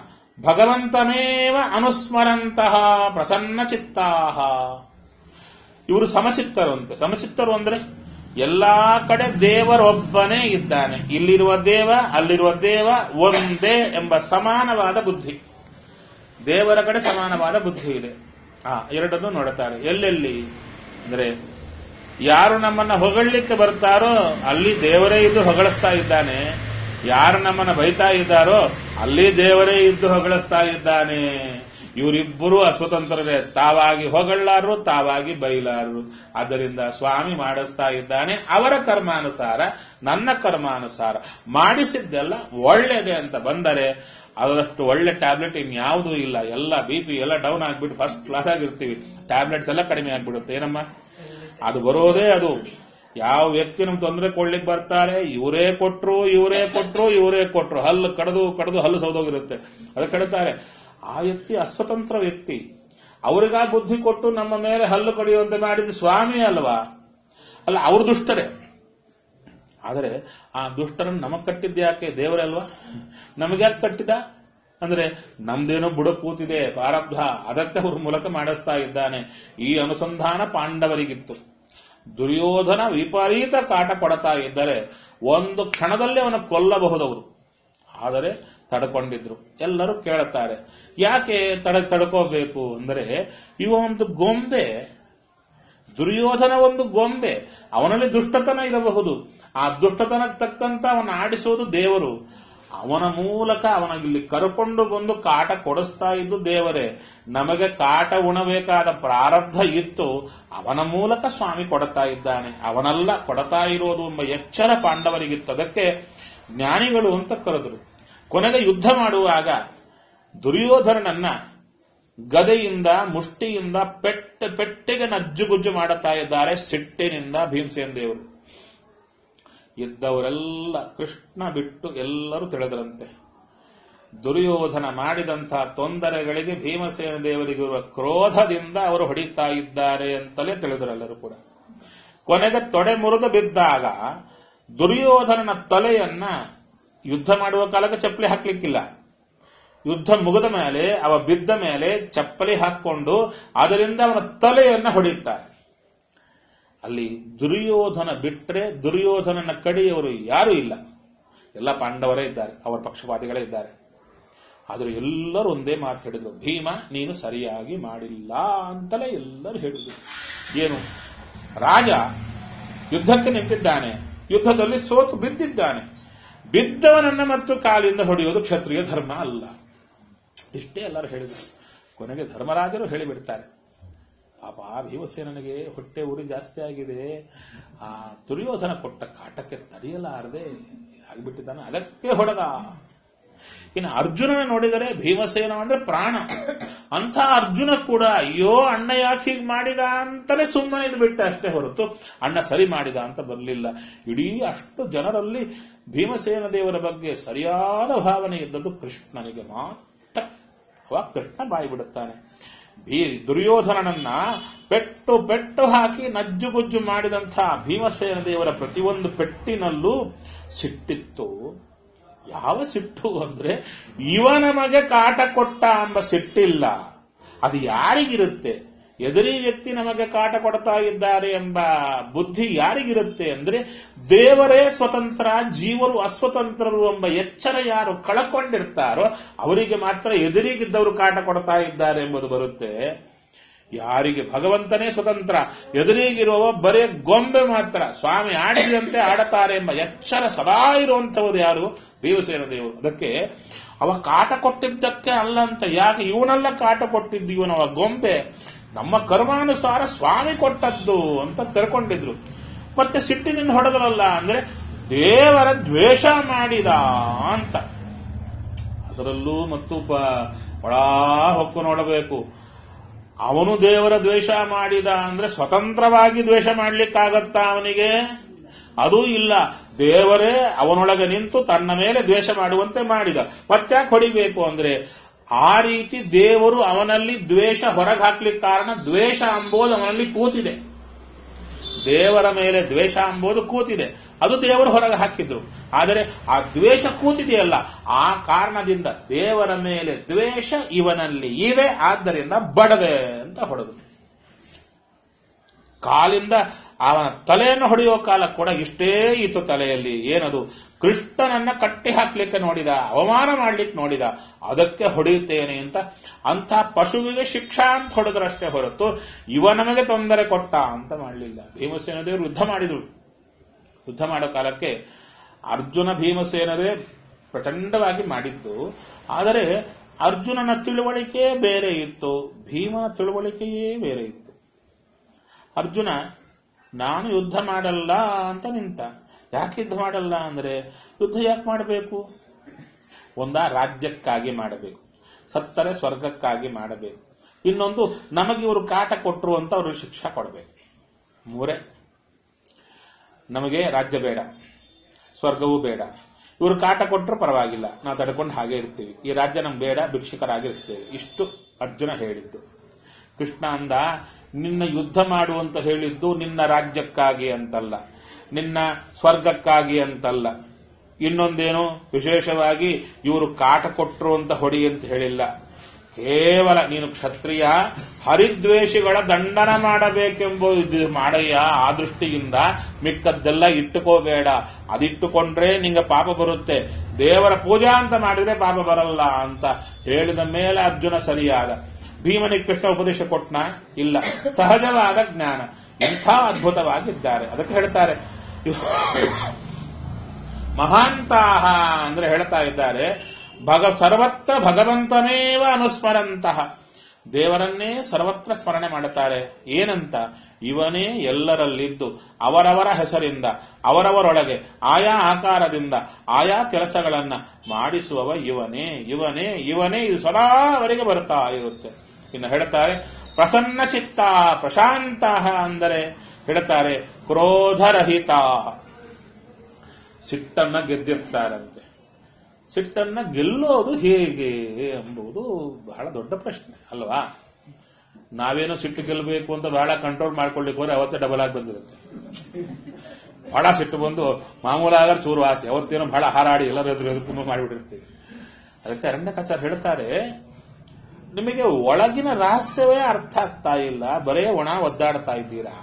ಭಗವಂತನೇವ ಅನುಸ್ಮರಂತಹ ಪ್ರಸನ್ನ ಚಿತ್ತಾಹ ಇವರು ಸಮಚಿತ್ತರು ಅಂತೆ ಸಮಚಿತ್ತರು ಅಂದ್ರೆ ಎಲ್ಲಾ ಕಡೆ ದೇವರೊಬ್ಬನೇ ಇದ್ದಾನೆ ಇಲ್ಲಿರುವ ದೇವ ಅಲ್ಲಿರುವ ದೇವ ಒಂದೇ ಎಂಬ ಸಮಾನವಾದ ಬುದ್ಧಿ ದೇವರ ಕಡೆ ಸಮಾನವಾದ ಬುದ್ಧಿ ಇದೆ ಆ ಎರಡನ್ನು ನೋಡುತ್ತಾರೆ ಎಲ್ಲೆಲ್ಲಿ ಅಂದ್ರೆ ಯಾರು ನಮ್ಮನ್ನ ಹೊಗಳಲಿಕ್ಕೆ ಬರ್ತಾರೋ ಅಲ್ಲಿ ದೇವರೇ ಇದ್ದು ಹೊಗಳಿಸ್ತಾ ಇದ್ದಾನೆ ಯಾರು ನಮ್ಮನ್ನ ಬೈತಾ ಇದ್ದಾರೋ ಅಲ್ಲಿ ದೇವರೇ ಇದ್ದು ಹೊಗಳಿಸ್ತಾ ಇದ್ದಾನೆ ಇವರಿಬ್ಬರು ಅಸ್ವತಂತ್ರರೇ ತಾವಾಗಿ ಹೊಗಳಾರರು ತಾವಾಗಿ ಬೈಲಾರರು ಆದ್ದರಿಂದ ಸ್ವಾಮಿ ಮಾಡಿಸ್ತಾ ಇದ್ದಾನೆ ಅವರ ಕರ್ಮಾನುಸಾರ ನನ್ನ ಕರ್ಮಾನುಸಾರ ಮಾಡಿಸಿದ್ದೆಲ್ಲ ಒಳ್ಳೆಯದೆ ಅಂತ ಬಂದರೆ ಅದರಷ್ಟು ಒಳ್ಳೆ ಟ್ಯಾಬ್ಲೆಟ್ ಇನ್ಯಾವುದೂ ಇಲ್ಲ ಎಲ್ಲ ಬಿ ಪಿ ಎಲ್ಲ ಡೌನ್ ಆಗ್ಬಿಟ್ಟು ಫಸ್ಟ್ ಕ್ಲಾಸ್ ಆಗಿರ್ತೀವಿ ಟ್ಯಾಬ್ಲೆಟ್ಸ್ ಎಲ್ಲ ಕಡಿಮೆ ಆಗ್ಬಿಡುತ್ತೆ ಏನಮ್ಮ ಅದು ಬರೋದೇ ಅದು ಯಾವ ವ್ಯಕ್ತಿ ನಮ್ಗೆ ತೊಂದರೆ ಕೊಡ್ಲಿಕ್ಕೆ ಬರ್ತಾರೆ ಇವರೇ ಕೊಟ್ರು ಇವರೇ ಕೊಟ್ರು ಇವರೇ ಕೊಟ್ರು ಹಲ್ಲು ಕಡ್ದು ಕಡ್ದು ಹಲ್ಲು ಸೌದೋಗಿರುತ್ತೆ ಅದಕ್ಕೆ ಹೇಳ್ತಾರೆ ಆ ವ್ಯಕ್ತಿ ಅಸ್ವತಂತ್ರ ವ್ಯಕ್ತಿ ಅವರಿಗಾ ಬುದ್ಧಿ ಕೊಟ್ಟು ನಮ್ಮ ಮೇಲೆ ಹಲ್ಲು ಕಡಿಯುವಂತೆ ಮಾಡಿದ್ದು ಸ್ವಾಮಿ ಅಲ್ವಾ ಅಲ್ಲ ಅವ್ರ ದುಷ್ಟರೇ ಆದರೆ ಆ ದುಷ್ಟರನ್ನು ನಮಗ್ ಕಟ್ಟಿದ್ದ ಯಾಕೆ ದೇವರೇ ಅಲ್ವಾ ನಮಗ್ಯಾಕೆ ಕಟ್ಟಿದ ಅಂದ್ರೆ ನಮ್ದೇನೋ ಬುಡ ಕೂತಿದೆ ಪ್ರಾರಬ್ಧ ಅದಕ್ಕೆ ಅವ್ರ ಮೂಲಕ ಮಾಡಿಸ್ತಾ ಇದ್ದಾನೆ ಈ ಅನುಸಂಧಾನ ಪಾಂಡವರಿಗಿತ್ತು ದುರ್ಯೋಧನ ವಿಪರೀತ ಕಾಟ ಕೊಡ್ತಾ ಇದ್ದರೆ ಒಂದು ಕ್ಷಣದಲ್ಲಿ ಅವನ ಕೊಲ್ಲಬಹುದವರು ಆದರೆ ತಡ್ಕೊಂಡಿದ್ರು ಎಲ್ಲರೂ ಕೇಳುತ್ತಾರೆ ಯಾಕೆ ತಡ ತಡ್ಕೋಬೇಕು ಅಂದರೆ ಇವ ಒಂದು ಗೊಂಬೆ ದುರ್ಯೋಧನ ಒಂದು ಗೊಂಬೆ ಅವನಲ್ಲಿ ದುಷ್ಟತನ ಇರಬಹುದು ಆ ದುಷ್ಟತನಕ್ಕೆ ತಕ್ಕಂತ ಅವನ ಆಡಿಸೋದು ದೇವರು ಅವನ ಮೂಲಕ ಅವನಲ್ಲಿ ಕರ್ಕೊಂಡು ಬಂದು ಕಾಟ ಕೊಡಿಸ್ತಾ ಇದ್ದು ದೇವರೇ ನಮಗೆ ಕಾಟ ಉಣಬೇಕಾದ ಪ್ರಾರಬ್ಧ ಇತ್ತು ಅವನ ಮೂಲಕ ಸ್ವಾಮಿ ಕೊಡ್ತಾ ಇದ್ದಾನೆ ಅವನಲ್ಲ ಕೊಡ್ತಾ ಇರೋದು ಎಂಬ ಎಚ್ಚರ ಪಾಂಡವರಿಗಿತ್ತು ಅದಕ್ಕೆ ಜ್ಞಾನಿಗಳು ಅಂತ ಕರೆದರು ಕೊನೆಗೆ ಯುದ್ಧ ಮಾಡುವಾಗ ದುರ್ಯೋಧನನನ್ನ ಗದೆಯಿಂದ ಮುಷ್ಟಿಯಿಂದ ಪೆಟ್ಟ ಪೆಟ್ಟಿಗೆ ನಜ್ಜುಗುಜ್ಜು ಮಾಡುತ್ತಾ ಇದ್ದಾರೆ ಸಿಟ್ಟಿನಿಂದ ಭೀಮಸೇನ ದೇವರು ಇದ್ದವರೆಲ್ಲ ಕೃಷ್ಣ ಬಿಟ್ಟು ಎಲ್ಲರೂ ತಿಳಿದರಂತೆ ದುರ್ಯೋಧನ ಮಾಡಿದಂತಹ ತೊಂದರೆಗಳಿಗೆ ಭೀಮಸೇನ ದೇವರಿಗಿರುವ ಕ್ರೋಧದಿಂದ ಅವರು ಹೊಡಿತಾ ಇದ್ದಾರೆ ಅಂತಲೇ ತಿಳಿದರೆಲ್ಲರೂ ಕೂಡ ಕೊನೆಗೆ ತೊಡೆ ಮುರಿದು ಬಿದ್ದಾಗ ದುರ್ಯೋಧನನ ತಲೆಯನ್ನ ಯುದ್ಧ ಮಾಡುವ ಕಾಲಕ್ಕೆ ಚಪ್ಪಲಿ ಹಾಕ್ಲಿಕ್ಕಿಲ್ಲ ಯುದ್ಧ ಮುಗಿದ ಮೇಲೆ ಅವ ಬಿದ್ದ ಮೇಲೆ ಚಪ್ಪಲಿ ಹಾಕೊಂಡು ಅದರಿಂದ ಅವನ ತಲೆಯನ್ನ ಹೊಡೆಯುತ್ತಾರೆ ಅಲ್ಲಿ ದುರ್ಯೋಧನ ಬಿಟ್ರೆ ದುರ್ಯೋಧನನ ಕಡೆಯವರು ಯಾರೂ ಇಲ್ಲ ಎಲ್ಲ ಪಾಂಡವರೇ ಇದ್ದಾರೆ ಅವರ ಪಕ್ಷಪಾತಿಗಳೇ ಇದ್ದಾರೆ ಆದರೂ ಎಲ್ಲರೂ ಒಂದೇ ಮಾತು ಹೇಳಿದ್ರು ಭೀಮ ನೀನು ಸರಿಯಾಗಿ ಮಾಡಿಲ್ಲ ಅಂತಲೇ ಎಲ್ಲರೂ ಹೇಳಿದ್ರು ಏನು ರಾಜ ಯುದ್ಧಕ್ಕೆ ನಿಂತಿದ್ದಾನೆ ಯುದ್ಧದಲ್ಲಿ ಸೋತು ಬಿದ್ದಿದ್ದಾನೆ ಬಿದ್ದವನನ್ನ ಮತ್ತು ಕಾಲಿಂದ ಹೊಡೆಯೋದು ಕ್ಷತ್ರಿಯ ಧರ್ಮ ಅಲ್ಲ ಇಷ್ಟೇ ಎಲ್ಲರೂ ಹೇಳಿದರು ಕೊನೆಗೆ ಧರ್ಮರಾಜರು ಹೇಳಿಬಿಡ್ತಾರೆ ಪಾಪ ಭೀಮಸೇನನಿಗೆ ಹೊಟ್ಟೆ ಉರಿ ಜಾಸ್ತಿ ಆಗಿದೆ ಆ ದುರ್ಯೋಧನ ಕೊಟ್ಟ ಕಾಟಕ್ಕೆ ತಡೆಯಲಾರದೆ ಆಗಿಬಿಟ್ಟಿದ್ದಾನೆ ಅದಕ್ಕೆ ಹೊಡೆದ ಇನ್ನು ಅರ್ಜುನನ ನೋಡಿದರೆ ಭೀಮಸೇನ ಅಂದ್ರೆ ಪ್ರಾಣ ಅಂಥ ಅರ್ಜುನ ಕೂಡ ಅಯ್ಯೋ ಅಣ್ಣ ಯಾಕೆ ಹೀಗೆ ಮಾಡಿದ ಅಂತಲೇ ಸುಮ್ಮನೆ ಇದು ಬಿಟ್ಟ ಅಷ್ಟೇ ಹೊರತು ಅಣ್ಣ ಸರಿ ಮಾಡಿದ ಅಂತ ಬರಲಿಲ್ಲ ಇಡೀ ಅಷ್ಟು ಜನರಲ್ಲಿ ಭೀಮಸೇನ ದೇವರ ಬಗ್ಗೆ ಸರಿಯಾದ ಭಾವನೆ ಇದ್ದದ್ದು ಕೃಷ್ಣನಿಗೆ ಮಾತ್ರ ಅವಾಗ ಕೃಷ್ಣ ಬಾಯಿ ಬಿಡುತ್ತಾನೆ ಭೀ ದುರ್ಯೋಧನನನ್ನ ಪೆಟ್ಟು ಪೆಟ್ಟು ಹಾಕಿ ನಜ್ಜುಗುಜ್ಜು ಮಾಡಿದಂಥ ಭೀಮಸೇನ ದೇವರ ಪ್ರತಿಯೊಂದು ಪೆಟ್ಟಿನಲ್ಲೂ ಸಿಟ್ಟಿತ್ತು ಯಾವ ಸಿಟ್ಟು ಅಂದ್ರೆ ಇವ ನಮಗೆ ಕಾಟ ಕೊಟ್ಟ ಎಂಬ ಸಿಟ್ಟಿಲ್ಲ ಅದು ಯಾರಿಗಿರುತ್ತೆ ಎದುರಿ ವ್ಯಕ್ತಿ ನಮಗೆ ಕಾಟ ಕೊಡ್ತಾ ಇದ್ದಾರೆ ಎಂಬ ಬುದ್ಧಿ ಯಾರಿಗಿರುತ್ತೆ ಅಂದ್ರೆ ದೇವರೇ ಸ್ವತಂತ್ರ ಜೀವರು ಅಸ್ವತಂತ್ರರು ಎಂಬ ಎಚ್ಚರ ಯಾರು ಕಳಕೊಂಡಿರ್ತಾರೋ ಅವರಿಗೆ ಮಾತ್ರ ಎದುರಿಗಿದ್ದವರು ಕಾಟ ಕೊಡ್ತಾ ಇದ್ದಾರೆ ಎಂಬುದು ಬರುತ್ತೆ ಯಾರಿಗೆ ಭಗವಂತನೇ ಸ್ವತಂತ್ರ ಎದುರಿಗಿರುವ ಬರೇ ಗೊಂಬೆ ಮಾತ್ರ ಸ್ವಾಮಿ ಆಡಿದಂತೆ ಆಡತಾರೆ ಎಂಬ ಎಚ್ಚರ ಸದಾ ಇರುವಂತವರು ಯಾರು ಭೀಮಸೇನ ದೇವರು ಅದಕ್ಕೆ ಅವ ಕಾಟ ಕೊಟ್ಟಿದ್ದಕ್ಕೆ ಅಲ್ಲ ಅಂತ ಯಾಕೆ ಇವನೆಲ್ಲ ಕಾಟ ಕೊಟ್ಟಿದ್ದು ಇವನವ ಗೊಂಬೆ ನಮ್ಮ ಕರ್ಮಾನುಸಾರ ಸ್ವಾಮಿ ಕೊಟ್ಟದ್ದು ಅಂತ ತಿಳ್ಕೊಂಡಿದ್ರು ಮತ್ತೆ ಸಿಟ್ಟಿನಿಂದ ಹೊಡೆದ್ರಲ್ಲ ಅಂದ್ರೆ ದೇವರ ದ್ವೇಷ ಮಾಡಿದ ಅಂತ ಅದರಲ್ಲೂ ಮತ್ತು ಒಳ ಹೊಕ್ಕು ನೋಡಬೇಕು ಅವನು ದೇವರ ದ್ವೇಷ ಮಾಡಿದ ಅಂದ್ರೆ ಸ್ವತಂತ್ರವಾಗಿ ದ್ವೇಷ ಮಾಡ್ಲಿಕ್ಕಾಗತ್ತಾ ಅವನಿಗೆ ಅದೂ ಇಲ್ಲ ದೇವರೇ ಅವನೊಳಗೆ ನಿಂತು ತನ್ನ ಮೇಲೆ ದ್ವೇಷ ಮಾಡುವಂತೆ ಮಾಡಿದ ಮತ್ತ್ಯಾಕೆ ಹೊಡಿಬೇಕು ಅಂದ್ರೆ ಆ ರೀತಿ ದೇವರು ಅವನಲ್ಲಿ ದ್ವೇಷ ಹೊರಗೆ ಹಾಕ್ಲಿಕ್ಕೆ ಕಾರಣ ದ್ವೇಷ ಅಂಬೋದು ಅವನಲ್ಲಿ ಕೂತಿದೆ ದೇವರ ಮೇಲೆ ದ್ವೇಷ ಅಂಬೋದು ಕೂತಿದೆ ಅದು ದೇವರು ಹೊರಗೆ ಹಾಕಿದ್ರು ಆದರೆ ಆ ದ್ವೇಷ ಕೂತಿದೆಯಲ್ಲ ಆ ಕಾರಣದಿಂದ ದೇವರ ಮೇಲೆ ದ್ವೇಷ ಇವನಲ್ಲಿ ಇದೆ ಆದ್ದರಿಂದ ಬಡದೆ ಅಂತ ಹೊಡೆದು ಕಾಲಿಂದ ಅವನ ತಲೆಯನ್ನು ಹೊಡೆಯೋ ಕಾಲ ಕೂಡ ಇಷ್ಟೇ ಇತ್ತು ತಲೆಯಲ್ಲಿ ಏನದು ಕೃಷ್ಣನನ್ನ ಕಟ್ಟಿ ಹಾಕ್ಲಿಕ್ಕೆ ನೋಡಿದ ಅವಮಾನ ಮಾಡ್ಲಿಕ್ಕೆ ನೋಡಿದ ಅದಕ್ಕೆ ಹೊಡೆಯುತ್ತೇನೆ ಅಂತ ಅಂಥ ಪಶುವಿಗೆ ಶಿಕ್ಷಾ ಅಂತ ಹೊಡೆದ್ರಷ್ಟೇ ಹೊರತು ಇವ ನಮಗೆ ತೊಂದರೆ ಕೊಟ್ಟ ಅಂತ ಮಾಡಲಿಲ್ಲ ಭೀಮಸೇನ ದೇವರು ಯುದ್ಧ ಮಾಡಿದ್ರು ಯುದ್ಧ ಮಾಡೋ ಕಾಲಕ್ಕೆ ಅರ್ಜುನ ಭೀಮಸೇನರೇ ಪ್ರಚಂಡವಾಗಿ ಮಾಡಿದ್ದು ಆದರೆ ಅರ್ಜುನನ ತಿಳುವಳಿಕೆ ಬೇರೆ ಇತ್ತು ಭೀಮನ ತಿಳುವಳಿಕೆಯೇ ಬೇರೆ ಇತ್ತು ಅರ್ಜುನ ನಾನು ಯುದ್ಧ ಮಾಡಲ್ಲ ಅಂತ ನಿಂತ ಯಾಕೆ ಯುದ್ಧ ಮಾಡಲ್ಲ ಅಂದ್ರೆ ಯುದ್ಧ ಯಾಕೆ ಮಾಡಬೇಕು ಒಂದ ರಾಜ್ಯಕ್ಕಾಗಿ ಮಾಡಬೇಕು ಸತ್ತರೆ ಸ್ವರ್ಗಕ್ಕಾಗಿ ಮಾಡಬೇಕು ಇನ್ನೊಂದು ನಮಗೆ ಇವರು ಕಾಟ ಕೊಟ್ಟರು ಅಂತ ಅವ್ರಿಗೆ ಶಿಕ್ಷಾ ಕೊಡಬೇಕು ಮೂರೇ ನಮಗೆ ರಾಜ್ಯ ಬೇಡ ಸ್ವರ್ಗವೂ ಬೇಡ ಇವರು ಕಾಟ ಕೊಟ್ಟರು ಪರವಾಗಿಲ್ಲ ನಾವು ತಡ್ಕೊಂಡು ಹಾಗೆ ಇರ್ತೀವಿ ಈ ರಾಜ್ಯ ನಮ್ಗೆ ಬೇಡ ಭಿಕ್ಷುಕರಾಗಿರ್ತೇವೆ ಇಷ್ಟು ಅರ್ಜುನ ಹೇಳಿದ್ದು ಕೃಷ್ಣ ಅಂದ ನಿನ್ನ ಯುದ್ಧ ಮಾಡು ಅಂತ ಹೇಳಿದ್ದು ನಿನ್ನ ರಾಜ್ಯಕ್ಕಾಗಿ ಅಂತಲ್ಲ ನಿನ್ನ ಸ್ವರ್ಗಕ್ಕಾಗಿ ಅಂತಲ್ಲ ಇನ್ನೊಂದೇನು ವಿಶೇಷವಾಗಿ ಇವರು ಕಾಟ ಕೊಟ್ಟರು ಅಂತ ಹೊಡಿ ಅಂತ ಹೇಳಿಲ್ಲ ಕೇವಲ ನೀನು ಕ್ಷತ್ರಿಯ ಹರಿದ್ವೇಷಿಗಳ ದಂಡನ ಮಾಡಬೇಕೆಂಬುದು ಮಾಡಯ್ಯ ಆ ದೃಷ್ಟಿಯಿಂದ ಮಿಕ್ಕದ್ದೆಲ್ಲ ಇಟ್ಟುಕೋಬೇಡ ಅದಿಟ್ಟುಕೊಂಡ್ರೆ ನಿಂಗೆ ಪಾಪ ಬರುತ್ತೆ ದೇವರ ಪೂಜಾ ಅಂತ ಮಾಡಿದ್ರೆ ಪಾಪ ಬರಲ್ಲ ಅಂತ ಹೇಳಿದ ಮೇಲೆ ಅರ್ಜುನ ಸರಿಯಾದ ಭೀಮನಿಗೆ ಕೃಷ್ಣ ಉಪದೇಶ ಕೊಟ್ನ ಇಲ್ಲ ಸಹಜವಾದ ಜ್ಞಾನ ಎಂಥ ಅದ್ಭುತವಾಗಿದ್ದಾರೆ ಅದಕ್ಕೆ ಹೇಳ್ತಾರೆ ಮಹಾಂತಾಹ ಅಂದ್ರೆ ಹೇಳ್ತಾ ಇದ್ದಾರೆ ಭಗ ಸರ್ವತ್ರ ಭಗವಂತನೇವ ಅನುಸ್ಮರಂತಹ ದೇವರನ್ನೇ ಸರ್ವತ್ರ ಸ್ಮರಣೆ ಮಾಡುತ್ತಾರೆ ಏನಂತ ಇವನೇ ಎಲ್ಲರಲ್ಲಿದ್ದು ಅವರವರ ಹೆಸರಿಂದ ಅವರವರೊಳಗೆ ಆಯಾ ಆಕಾರದಿಂದ ಆಯಾ ಕೆಲಸಗಳನ್ನ ಮಾಡಿಸುವವ ಇವನೇ ಇವನೇ ಇವನೇ ಇದು ಸದಾ ಅವರಿಗೆ ಬರ್ತಾ ಇರುತ್ತೆ ಇನ್ನು ಹೇಳ್ತಾರೆ ಪ್ರಸನ್ನ ಚಿತ್ತ ಪ್ರಶಾಂತ ಅಂದರೆ ಹೇಳ್ತಾರೆ ಕ್ರೋಧರಹಿತ ಸಿಟ್ಟನ್ನ ಗೆದ್ದಿರ್ತಾರಂತೆ ಸಿಟ್ಟನ್ನ ಗೆಲ್ಲೋದು ಹೇಗೆ ಎಂಬುದು ಬಹಳ ದೊಡ್ಡ ಪ್ರಶ್ನೆ ಅಲ್ವಾ ನಾವೇನೋ ಸಿಟ್ಟು ಗೆಲ್ಲಬೇಕು ಅಂತ ಬಹಳ ಕಂಟ್ರೋಲ್ ಮಾಡ್ಕೊಳ್ಳಿಕ್ಕೆ ಹೋದ್ರೆ ಅವತ್ತೇ ಡಬಲ್ ಆಗಿ ಬಂದಿರುತ್ತೆ ಬಹಳ ಸಿಟ್ಟು ಬಂದು ಮಾಮೂಲಾಗ ಚೂರು ಆಸೆ ಅವತ್ತೇನೋ ಬಹಳ ಹಾರಾಡಿ ಎಲ್ಲರ ಎದುರು ಎದುರು ಮಾಡಿಬಿಟ್ಟಿರ್ತೀವಿ ಅದಕ್ಕೆ ಅರಣ್ಯಕಾಚಾರ ಹೇಳ್ತಾರೆ ನಿಮಗೆ ಒಳಗಿನ ರಹಸ್ಯವೇ ಅರ್ಥ ಆಗ್ತಾ ಇಲ್ಲ ಬರೇ ಒಣ ಒದ್ದಾಡ್ತಾ ಇದ್ದೀರಾ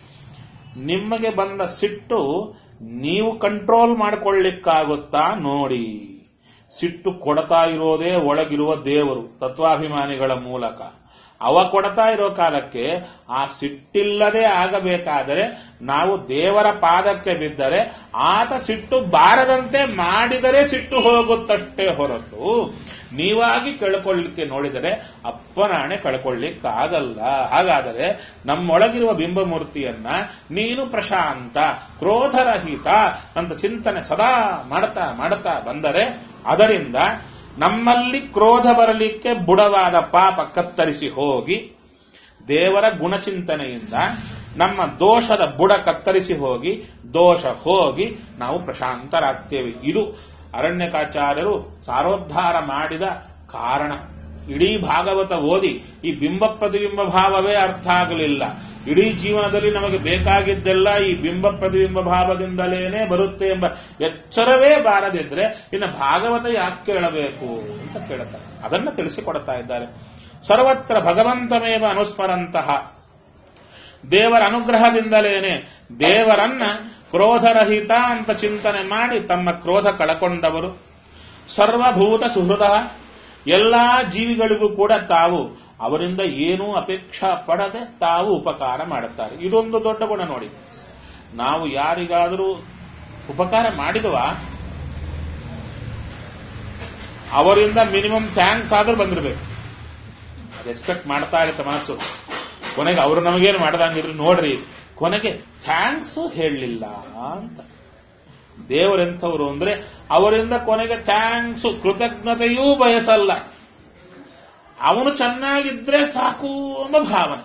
ನಿಮಗೆ ಬಂದ ಸಿಟ್ಟು ನೀವು ಕಂಟ್ರೋಲ್ ಮಾಡ್ಕೊಳ್ಳಿಕ್ಕಾಗುತ್ತಾ ನೋಡಿ ಸಿಟ್ಟು ಕೊಡ್ತಾ ಇರೋದೇ ಒಳಗಿರುವ ದೇವರು ತತ್ವಾಭಿಮಾನಿಗಳ ಮೂಲಕ ಅವ ಕೊಡ್ತಾ ಇರೋ ಕಾಲಕ್ಕೆ ಆ ಸಿಟ್ಟಿಲ್ಲದೆ ಆಗಬೇಕಾದರೆ ನಾವು ದೇವರ ಪಾದಕ್ಕೆ ಬಿದ್ದರೆ ಆತ ಸಿಟ್ಟು ಬಾರದಂತೆ ಮಾಡಿದರೆ ಸಿಟ್ಟು ಹೋಗುತ್ತಷ್ಟೇ ಹೊರತು ನೀವಾಗಿ ಕಳ್ಕೊಳ್ಳಿಕ್ಕೆ ನೋಡಿದರೆ ಅಪ್ಪನಾಣೆ ಕಳ್ಕೊಳ್ಳಿಕ್ಕಾಗಲ್ಲ ಹಾಗಾದರೆ ನಮ್ಮೊಳಗಿರುವ ಬಿಂಬಮೂರ್ತಿಯನ್ನ ನೀನು ಪ್ರಶಾಂತ ಕ್ರೋಧರಹಿತ ಅಂತ ಚಿಂತನೆ ಸದಾ ಮಾಡ್ತಾ ಮಾಡ್ತಾ ಬಂದರೆ ಅದರಿಂದ ನಮ್ಮಲ್ಲಿ ಕ್ರೋಧ ಬರಲಿಕ್ಕೆ ಬುಡವಾದ ಪಾಪ ಕತ್ತರಿಸಿ ಹೋಗಿ ದೇವರ ಗುಣಚಿಂತನೆಯಿಂದ ನಮ್ಮ ದೋಷದ ಬುಡ ಕತ್ತರಿಸಿ ಹೋಗಿ ದೋಷ ಹೋಗಿ ನಾವು ಪ್ರಶಾಂತರಾಗ್ತೇವೆ ಇದು ಅರಣ್ಯಕಾಚಾರ್ಯರು ಸಾರೋದ್ಧಾರ ಮಾಡಿದ ಕಾರಣ ಇಡೀ ಭಾಗವತ ಓದಿ ಈ ಬಿಂಬ ಪ್ರತಿಬಿಂಬ ಭಾವವೇ ಅರ್ಥ ಆಗಲಿಲ್ಲ ಇಡೀ ಜೀವನದಲ್ಲಿ ನಮಗೆ ಬೇಕಾಗಿದ್ದೆಲ್ಲ ಈ ಬಿಂಬ ಪ್ರತಿಬಿಂಬ ಭಾವದಿಂದಲೇನೆ ಬರುತ್ತೆ ಎಂಬ ಎಚ್ಚರವೇ ಬಾರದಿದ್ರೆ ಇನ್ನು ಭಾಗವತ ಯಾಕೆ ಕೇಳಬೇಕು ಅಂತ ಕೇಳುತ್ತಾರೆ ಅದನ್ನ ತಿಳಿಸಿಕೊಡ್ತಾ ಇದ್ದಾರೆ ಸರ್ವತ್ರ ಭಗವಂತಮೇವ ಅನುಸ್ಮರಂತಹ ದೇವರ ಅನುಗ್ರಹದಿಂದಲೇನೆ ದೇವರನ್ನ ಕ್ರೋಧರಹಿತ ಅಂತ ಚಿಂತನೆ ಮಾಡಿ ತಮ್ಮ ಕ್ರೋಧ ಕಳಕೊಂಡವರು ಸರ್ವಭೂತ ಸುಹೃದ ಎಲ್ಲಾ ಜೀವಿಗಳಿಗೂ ಕೂಡ ತಾವು ಅವರಿಂದ ಏನೂ ಅಪೇಕ್ಷಾ ಪಡದೆ ತಾವು ಉಪಕಾರ ಮಾಡುತ್ತಾರೆ ಇದೊಂದು ದೊಡ್ಡ ಗುಣ ನೋಡಿ ನಾವು ಯಾರಿಗಾದರೂ ಉಪಕಾರ ಮಾಡಿದವ ಅವರಿಂದ ಮಿನಿಮಮ್ ಥ್ಯಾಂಕ್ಸ್ ಆದ್ರೂ ಬಂದಿರಬೇಕು ಅದು ಎಕ್ಸ್ಪೆಕ್ಟ್ ಮಾಡ್ತಾ ಇರುತ್ತೆ ಮನಸ್ಸು ಕೊನೆಗೆ ಅವರು ನಮಗೇನು ಮಾಡ್ದಂಗಿದ್ರು ನೋಡ್ರಿ ಕೊನೆಗೆ ಥ್ಯಾಂಕ್ಸ್ ಹೇಳಲಿಲ್ಲ ಅಂತ ದೇವರೆಂಥವ್ರು ಅಂದ್ರೆ ಅವರಿಂದ ಕೊನೆಗೆ ಥ್ಯಾಂಕ್ಸ್ ಕೃತಜ್ಞತೆಯೂ ಬಯಸಲ್ಲ ಅವನು ಚೆನ್ನಾಗಿದ್ರೆ ಸಾಕು ಎಂಬ ಭಾವನೆ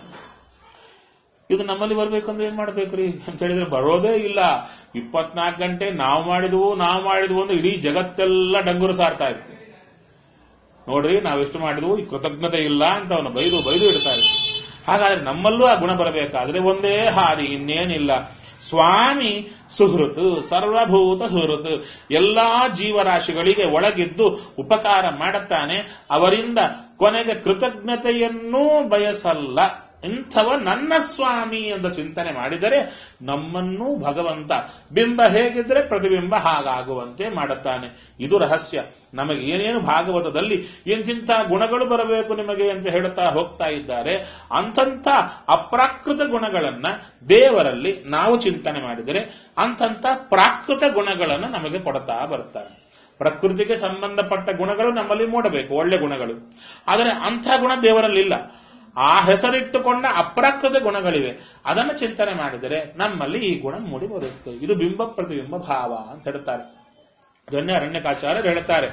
ಇದು ನಮ್ಮಲ್ಲಿ ಬರ್ಬೇಕಂದ್ರೆ ಏನ್ ಮಾಡ್ಬೇಕ್ರಿ ಅಂತ ಹೇಳಿದ್ರೆ ಬರೋದೇ ಇಲ್ಲ ಇಪ್ಪತ್ನಾಲ್ಕು ಗಂಟೆ ನಾವು ಮಾಡಿದ್ವು ನಾವು ಮಾಡಿದ್ವು ಅಂದ್ರೆ ಇಡೀ ಜಗತ್ತೆಲ್ಲ ಡಂಗುರು ಸಾರ್ತಾ ಇತ್ತು ನೋಡ್ರಿ ನಾವೆಷ್ಟು ಮಾಡಿದ್ವು ಈ ಕೃತಜ್ಞತೆ ಇಲ್ಲ ಅಂತ ಅವನು ಬೈದು ಬೈದು ಇಡ್ತಾ ಇತ್ತು ಹಾಗಾದ್ರೆ ನಮ್ಮಲ್ಲೂ ಆ ಗುಣ ಬರಬೇಕಾದ್ರೆ ಒಂದೇ ಹಾದಿ ಇನ್ನೇನಿಲ್ಲ ಸ್ವಾಮಿ ಸುಹೃತ್ ಸರ್ವಭೂತ ಸುಹೃತ್ ಎಲ್ಲಾ ಜೀವರಾಶಿಗಳಿಗೆ ಒಳಗಿದ್ದು ಉಪಕಾರ ಮಾಡುತ್ತಾನೆ ಅವರಿಂದ ಕೊನೆಗೆ ಕೃತಜ್ಞತೆಯನ್ನೂ ಬಯಸಲ್ಲ ಇಂಥವ ನನ್ನ ಸ್ವಾಮಿ ಎಂದು ಚಿಂತನೆ ಮಾಡಿದರೆ ನಮ್ಮನ್ನೂ ಭಗವಂತ ಬಿಂಬ ಹೇಗಿದ್ರೆ ಪ್ರತಿಬಿಂಬ ಹಾಗಾಗುವಂತೆ ಮಾಡುತ್ತಾನೆ ಇದು ರಹಸ್ಯ ನಮಗೆ ಏನೇನು ಭಾಗವತದಲ್ಲಿ ಇಂತಿಂಥ ಗುಣಗಳು ಬರಬೇಕು ನಿಮಗೆ ಅಂತ ಹೇಳುತ್ತಾ ಹೋಗ್ತಾ ಇದ್ದಾರೆ ಅಂಥಂಥ ಅಪ್ರಾಕೃತ ಗುಣಗಳನ್ನ ದೇವರಲ್ಲಿ ನಾವು ಚಿಂತನೆ ಮಾಡಿದರೆ ಅಂಥಂಥ ಪ್ರಾಕೃತ ಗುಣಗಳನ್ನು ನಮಗೆ ಕೊಡ್ತಾ ಬರ್ತಾರೆ ಪ್ರಕೃತಿಗೆ ಸಂಬಂಧಪಟ್ಟ ಗುಣಗಳು ನಮ್ಮಲ್ಲಿ ಮೂಡಬೇಕು ಒಳ್ಳೆ ಗುಣಗಳು ಆದರೆ ಅಂಥ ಗುಣ ದೇವರಲ್ಲಿಲ್ಲ ಆ ಹೆಸರಿಟ್ಟುಕೊಂಡ ಅಪ್ರಾಕೃತ ಗುಣಗಳಿವೆ ಅದನ್ನು ಚಿಂತನೆ ಮಾಡಿದರೆ ನಮ್ಮಲ್ಲಿ ಈ ಗುಣ ಮೂಡಿ ಬರುತ್ತೆ ಇದು ಬಿಂಬ ಪ್ರತಿಬಿಂಬ ಭಾವ ಅಂತ ಹೇಳ್ತಾರೆ ಅದನ್ನೇ ಅರಣ್ಯಕಾಚಾರ್ಯರು ಹೇಳ್ತಾರೆ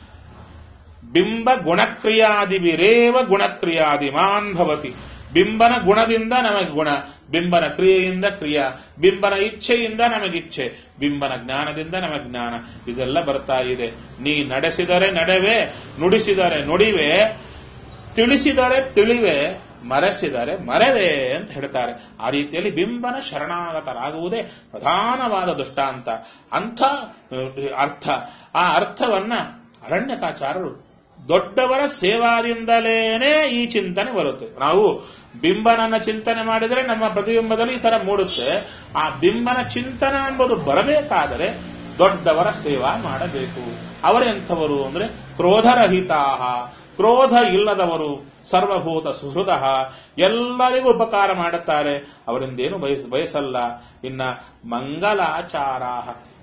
ಬಿಂಬ ಗುಣಕ್ರಿಯಾದಿವಿರೇವ ಗುಣಕ್ರಿಯಾದಿಮಾನ್ ಭವತಿ ಬಿಂಬನ ಗುಣದಿಂದ ನಮಗೆ ಗುಣ ಬಿಂಬನ ಕ್ರಿಯೆಯಿಂದ ಕ್ರಿಯಾ ಬಿಂಬನ ಇಚ್ಛೆಯಿಂದ ನಮಗಿಚ್ಛೆ ಬಿಂಬನ ಜ್ಞಾನದಿಂದ ನಮಗೆ ಜ್ಞಾನ ಇದೆಲ್ಲ ಬರ್ತಾ ಇದೆ ನೀ ನಡೆಸಿದರೆ ನಡೆವೆ ನುಡಿಸಿದರೆ ನುಡಿವೆ ತಿಳಿಸಿದರೆ ತಿಳಿವೆ ಮರೆಸಿದರೆ ಮರೆವೆ ಅಂತ ಹೇಳ್ತಾರೆ ಆ ರೀತಿಯಲ್ಲಿ ಬಿಂಬನ ಶರಣಾಗತರಾಗುವುದೇ ಪ್ರಧಾನವಾದ ದೃಷ್ಟಾಂತ ಅಂಥ ಅರ್ಥ ಆ ಅರ್ಥವನ್ನ ಅರಣ್ಯಕಾಚಾರರು ದೊಡ್ಡವರ ಸೇವಾದಿಂದಲೇನೆ ಈ ಚಿಂತನೆ ಬರುತ್ತೆ ನಾವು ಬಿಂಬನನ್ನ ಚಿಂತನೆ ಮಾಡಿದರೆ ನಮ್ಮ ಪ್ರತಿಬಿಂಬದಲ್ಲಿ ಈ ತರ ಮೂಡುತ್ತೆ ಆ ಬಿಂಬನ ಚಿಂತನ ಎಂಬುದು ಬರಬೇಕಾದರೆ ದೊಡ್ಡವರ ಸೇವಾ ಮಾಡಬೇಕು ಅವರೆಂಥವರು ಅಂದ್ರೆ ಕ್ರೋಧರಹಿತಾಹ ಕ್ರೋಧ ಇಲ್ಲದವರು ಸರ್ವಭೂತ ಸುಹೃದ ಎಲ್ಲರಿಗೂ ಉಪಕಾರ ಮಾಡುತ್ತಾರೆ ಅವರಿಂದೇನು ಬಯಸ ಬಯಸಲ್ಲ ಇನ್ನ ಮಂಗಲಾಚಾರ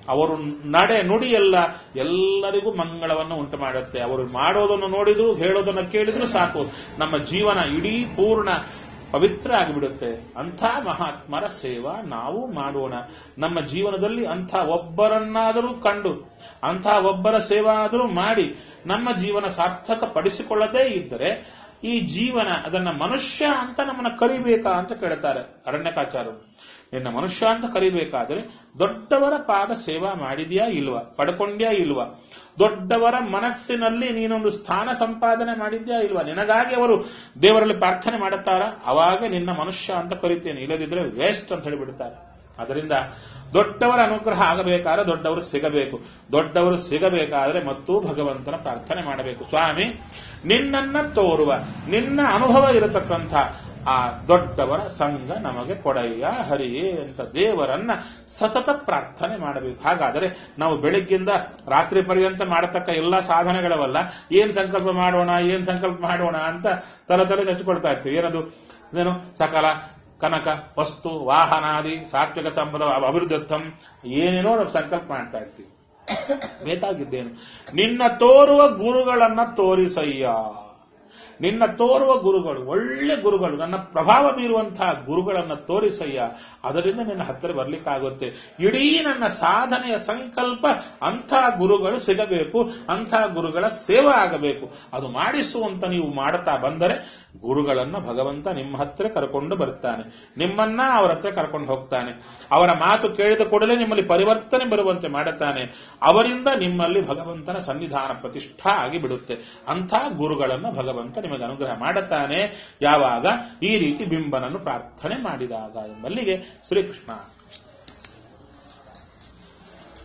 ಅವರು ನಡೆ ನುಡಿಯೆಲ್ಲ ಎಲ್ಲರಿಗೂ ಮಂಗಳವನ್ನು ಉಂಟು ಮಾಡುತ್ತೆ ಅವರು ಮಾಡೋದನ್ನು ನೋಡಿದ್ರು ಹೇಳೋದನ್ನು ಕೇಳಿದ್ರು ಸಾಕು ನಮ್ಮ ಜೀವನ ಇಡೀ ಪೂರ್ಣ ಪವಿತ್ರ ಆಗಿಬಿಡುತ್ತೆ ಅಂಥ ಮಹಾತ್ಮರ ಸೇವಾ ನಾವು ಮಾಡೋಣ ನಮ್ಮ ಜೀವನದಲ್ಲಿ ಅಂಥ ಒಬ್ಬರನ್ನಾದರೂ ಕಂಡು ಅಂಥ ಒಬ್ಬರ ಸೇವಾ ಆದರೂ ಮಾಡಿ ನಮ್ಮ ಜೀವನ ಸಾರ್ಥಕ ಪಡಿಸಿಕೊಳ್ಳದೇ ಇದ್ದರೆ ಈ ಜೀವನ ಅದನ್ನ ಮನುಷ್ಯ ಅಂತ ನಮ್ಮನ್ನ ಕರಿಬೇಕಾ ಅಂತ ಕೇಳ್ತಾರೆ ಅರಣ್ಯಕಾಚಾರರು ನಿನ್ನ ಮನುಷ್ಯ ಅಂತ ಕರಿಬೇಕಾದ್ರೆ ದೊಡ್ಡವರ ಪಾದ ಸೇವಾ ಮಾಡಿದ್ಯಾ ಇಲ್ವಾ ಪಡ್ಕೊಂಡ್ಯಾ ಇಲ್ವಾ ದೊಡ್ಡವರ ಮನಸ್ಸಿನಲ್ಲಿ ನೀನೊಂದು ಸ್ಥಾನ ಸಂಪಾದನೆ ಮಾಡಿದ್ಯಾ ಇಲ್ವಾ ನಿನಗಾಗಿ ಅವರು ದೇವರಲ್ಲಿ ಪ್ರಾರ್ಥನೆ ಮಾಡುತ್ತಾರ ಅವಾಗ ನಿನ್ನ ಮನುಷ್ಯ ಅಂತ ಕರಿತೇನೆ ಇಲ್ಲದಿದ್ರೆ ವೇಸ್ಟ್ ಅಂತ ಹೇಳಿಬಿಡ್ತಾರೆ ಅದರಿಂದ ದೊಡ್ಡವರ ಅನುಗ್ರಹ ಆಗಬೇಕಾದ್ರೆ ದೊಡ್ಡವರು ಸಿಗಬೇಕು ದೊಡ್ಡವರು ಸಿಗಬೇಕಾದ್ರೆ ಮತ್ತೂ ಭಗವಂತನ ಪ್ರಾರ್ಥನೆ ಮಾಡಬೇಕು ಸ್ವಾಮಿ ನಿನ್ನನ್ನ ತೋರುವ ನಿನ್ನ ಅನುಭವ ಇರತಕ್ಕಂಥ ಆ ದೊಡ್ಡವರ ಸಂಘ ನಮಗೆ ಕೊಡಯ್ಯ ಹರಿಯೇ ಅಂತ ದೇವರನ್ನ ಸತತ ಪ್ರಾರ್ಥನೆ ಮಾಡಬೇಕು ಹಾಗಾದರೆ ನಾವು ಬೆಳಿಗ್ಗಿಂದ ರಾತ್ರಿ ಪರ್ಯಂತ ಮಾಡತಕ್ಕ ಎಲ್ಲ ಸಾಧನೆಗಳವಲ್ಲ ಏನ್ ಸಂಕಲ್ಪ ಮಾಡೋಣ ಏನ್ ಸಂಕಲ್ಪ ಮಾಡೋಣ ಅಂತ ತಲೆ ತಲೆ ಹಚ್ಕೊಳ್ತಾ ಇರ್ತೀವಿ ಏನದು ಏನು ಸಕಲ ಕನಕ ವಸ್ತು ವಾಹನಾದಿ ಸಾತ್ವಿಕ ಸಂಪದ ಅಭಿವೃದ್ಧರ್ಥಂ ಏನೇನೋ ನಾವು ಸಂಕಲ್ಪ ಮಾಡ್ತಾ ಇರ್ತೀವಿ ಬೇಕಾಗಿದ್ದೇನು ನಿನ್ನ ತೋರುವ ಗುರುಗಳನ್ನ ತೋರಿಸಯ್ಯ ನಿನ್ನ ತೋರುವ ಗುರುಗಳು ಒಳ್ಳೆ ಗುರುಗಳು ನನ್ನ ಪ್ರಭಾವ ಬೀರುವಂತಹ ಗುರುಗಳನ್ನ ತೋರಿಸಯ್ಯ ಅದರಿಂದ ನಿನ್ನ ಹತ್ತಿರ ಬರ್ಲಿಕ್ಕಾಗುತ್ತೆ ಇಡೀ ನನ್ನ ಸಾಧನೆಯ ಸಂಕಲ್ಪ ಅಂಥ ಗುರುಗಳು ಸಿಗಬೇಕು ಅಂಥ ಗುರುಗಳ ಸೇವೆ ಆಗಬೇಕು ಅದು ಮಾಡಿಸುವಂತ ನೀವು ಮಾಡುತ್ತಾ ಬಂದರೆ ಗುರುಗಳನ್ನ ಭಗವಂತ ನಿಮ್ಮ ಹತ್ರ ಕರ್ಕೊಂಡು ಬರ್ತಾನೆ ನಿಮ್ಮನ್ನ ಅವರ ಹತ್ರ ಕರ್ಕೊಂಡು ಹೋಗ್ತಾನೆ ಅವರ ಮಾತು ಕೇಳಿದ ಕೂಡಲೇ ನಿಮ್ಮಲ್ಲಿ ಪರಿವರ್ತನೆ ಬರುವಂತೆ ಮಾಡುತ್ತಾನೆ ಅವರಿಂದ ನಿಮ್ಮಲ್ಲಿ ಭಗವಂತನ ಸನ್ನಿಧಾನ ಪ್ರತಿಷ್ಠಾ ಆಗಿ ಬಿಡುತ್ತೆ ಅಂಥ ಗುರುಗಳನ್ನ ಭಗವಂತ ನಿಮಗೆ ಅನುಗ್ರಹ ಮಾಡುತ್ತಾನೆ ಯಾವಾಗ ಈ ರೀತಿ ಬಿಂಬನನ್ನು ಪ್ರಾರ್ಥನೆ ಮಾಡಿದಾಗ ಎಂಬಲ್ಲಿಗೆ ಶ್ರೀಕೃಷ್ಣ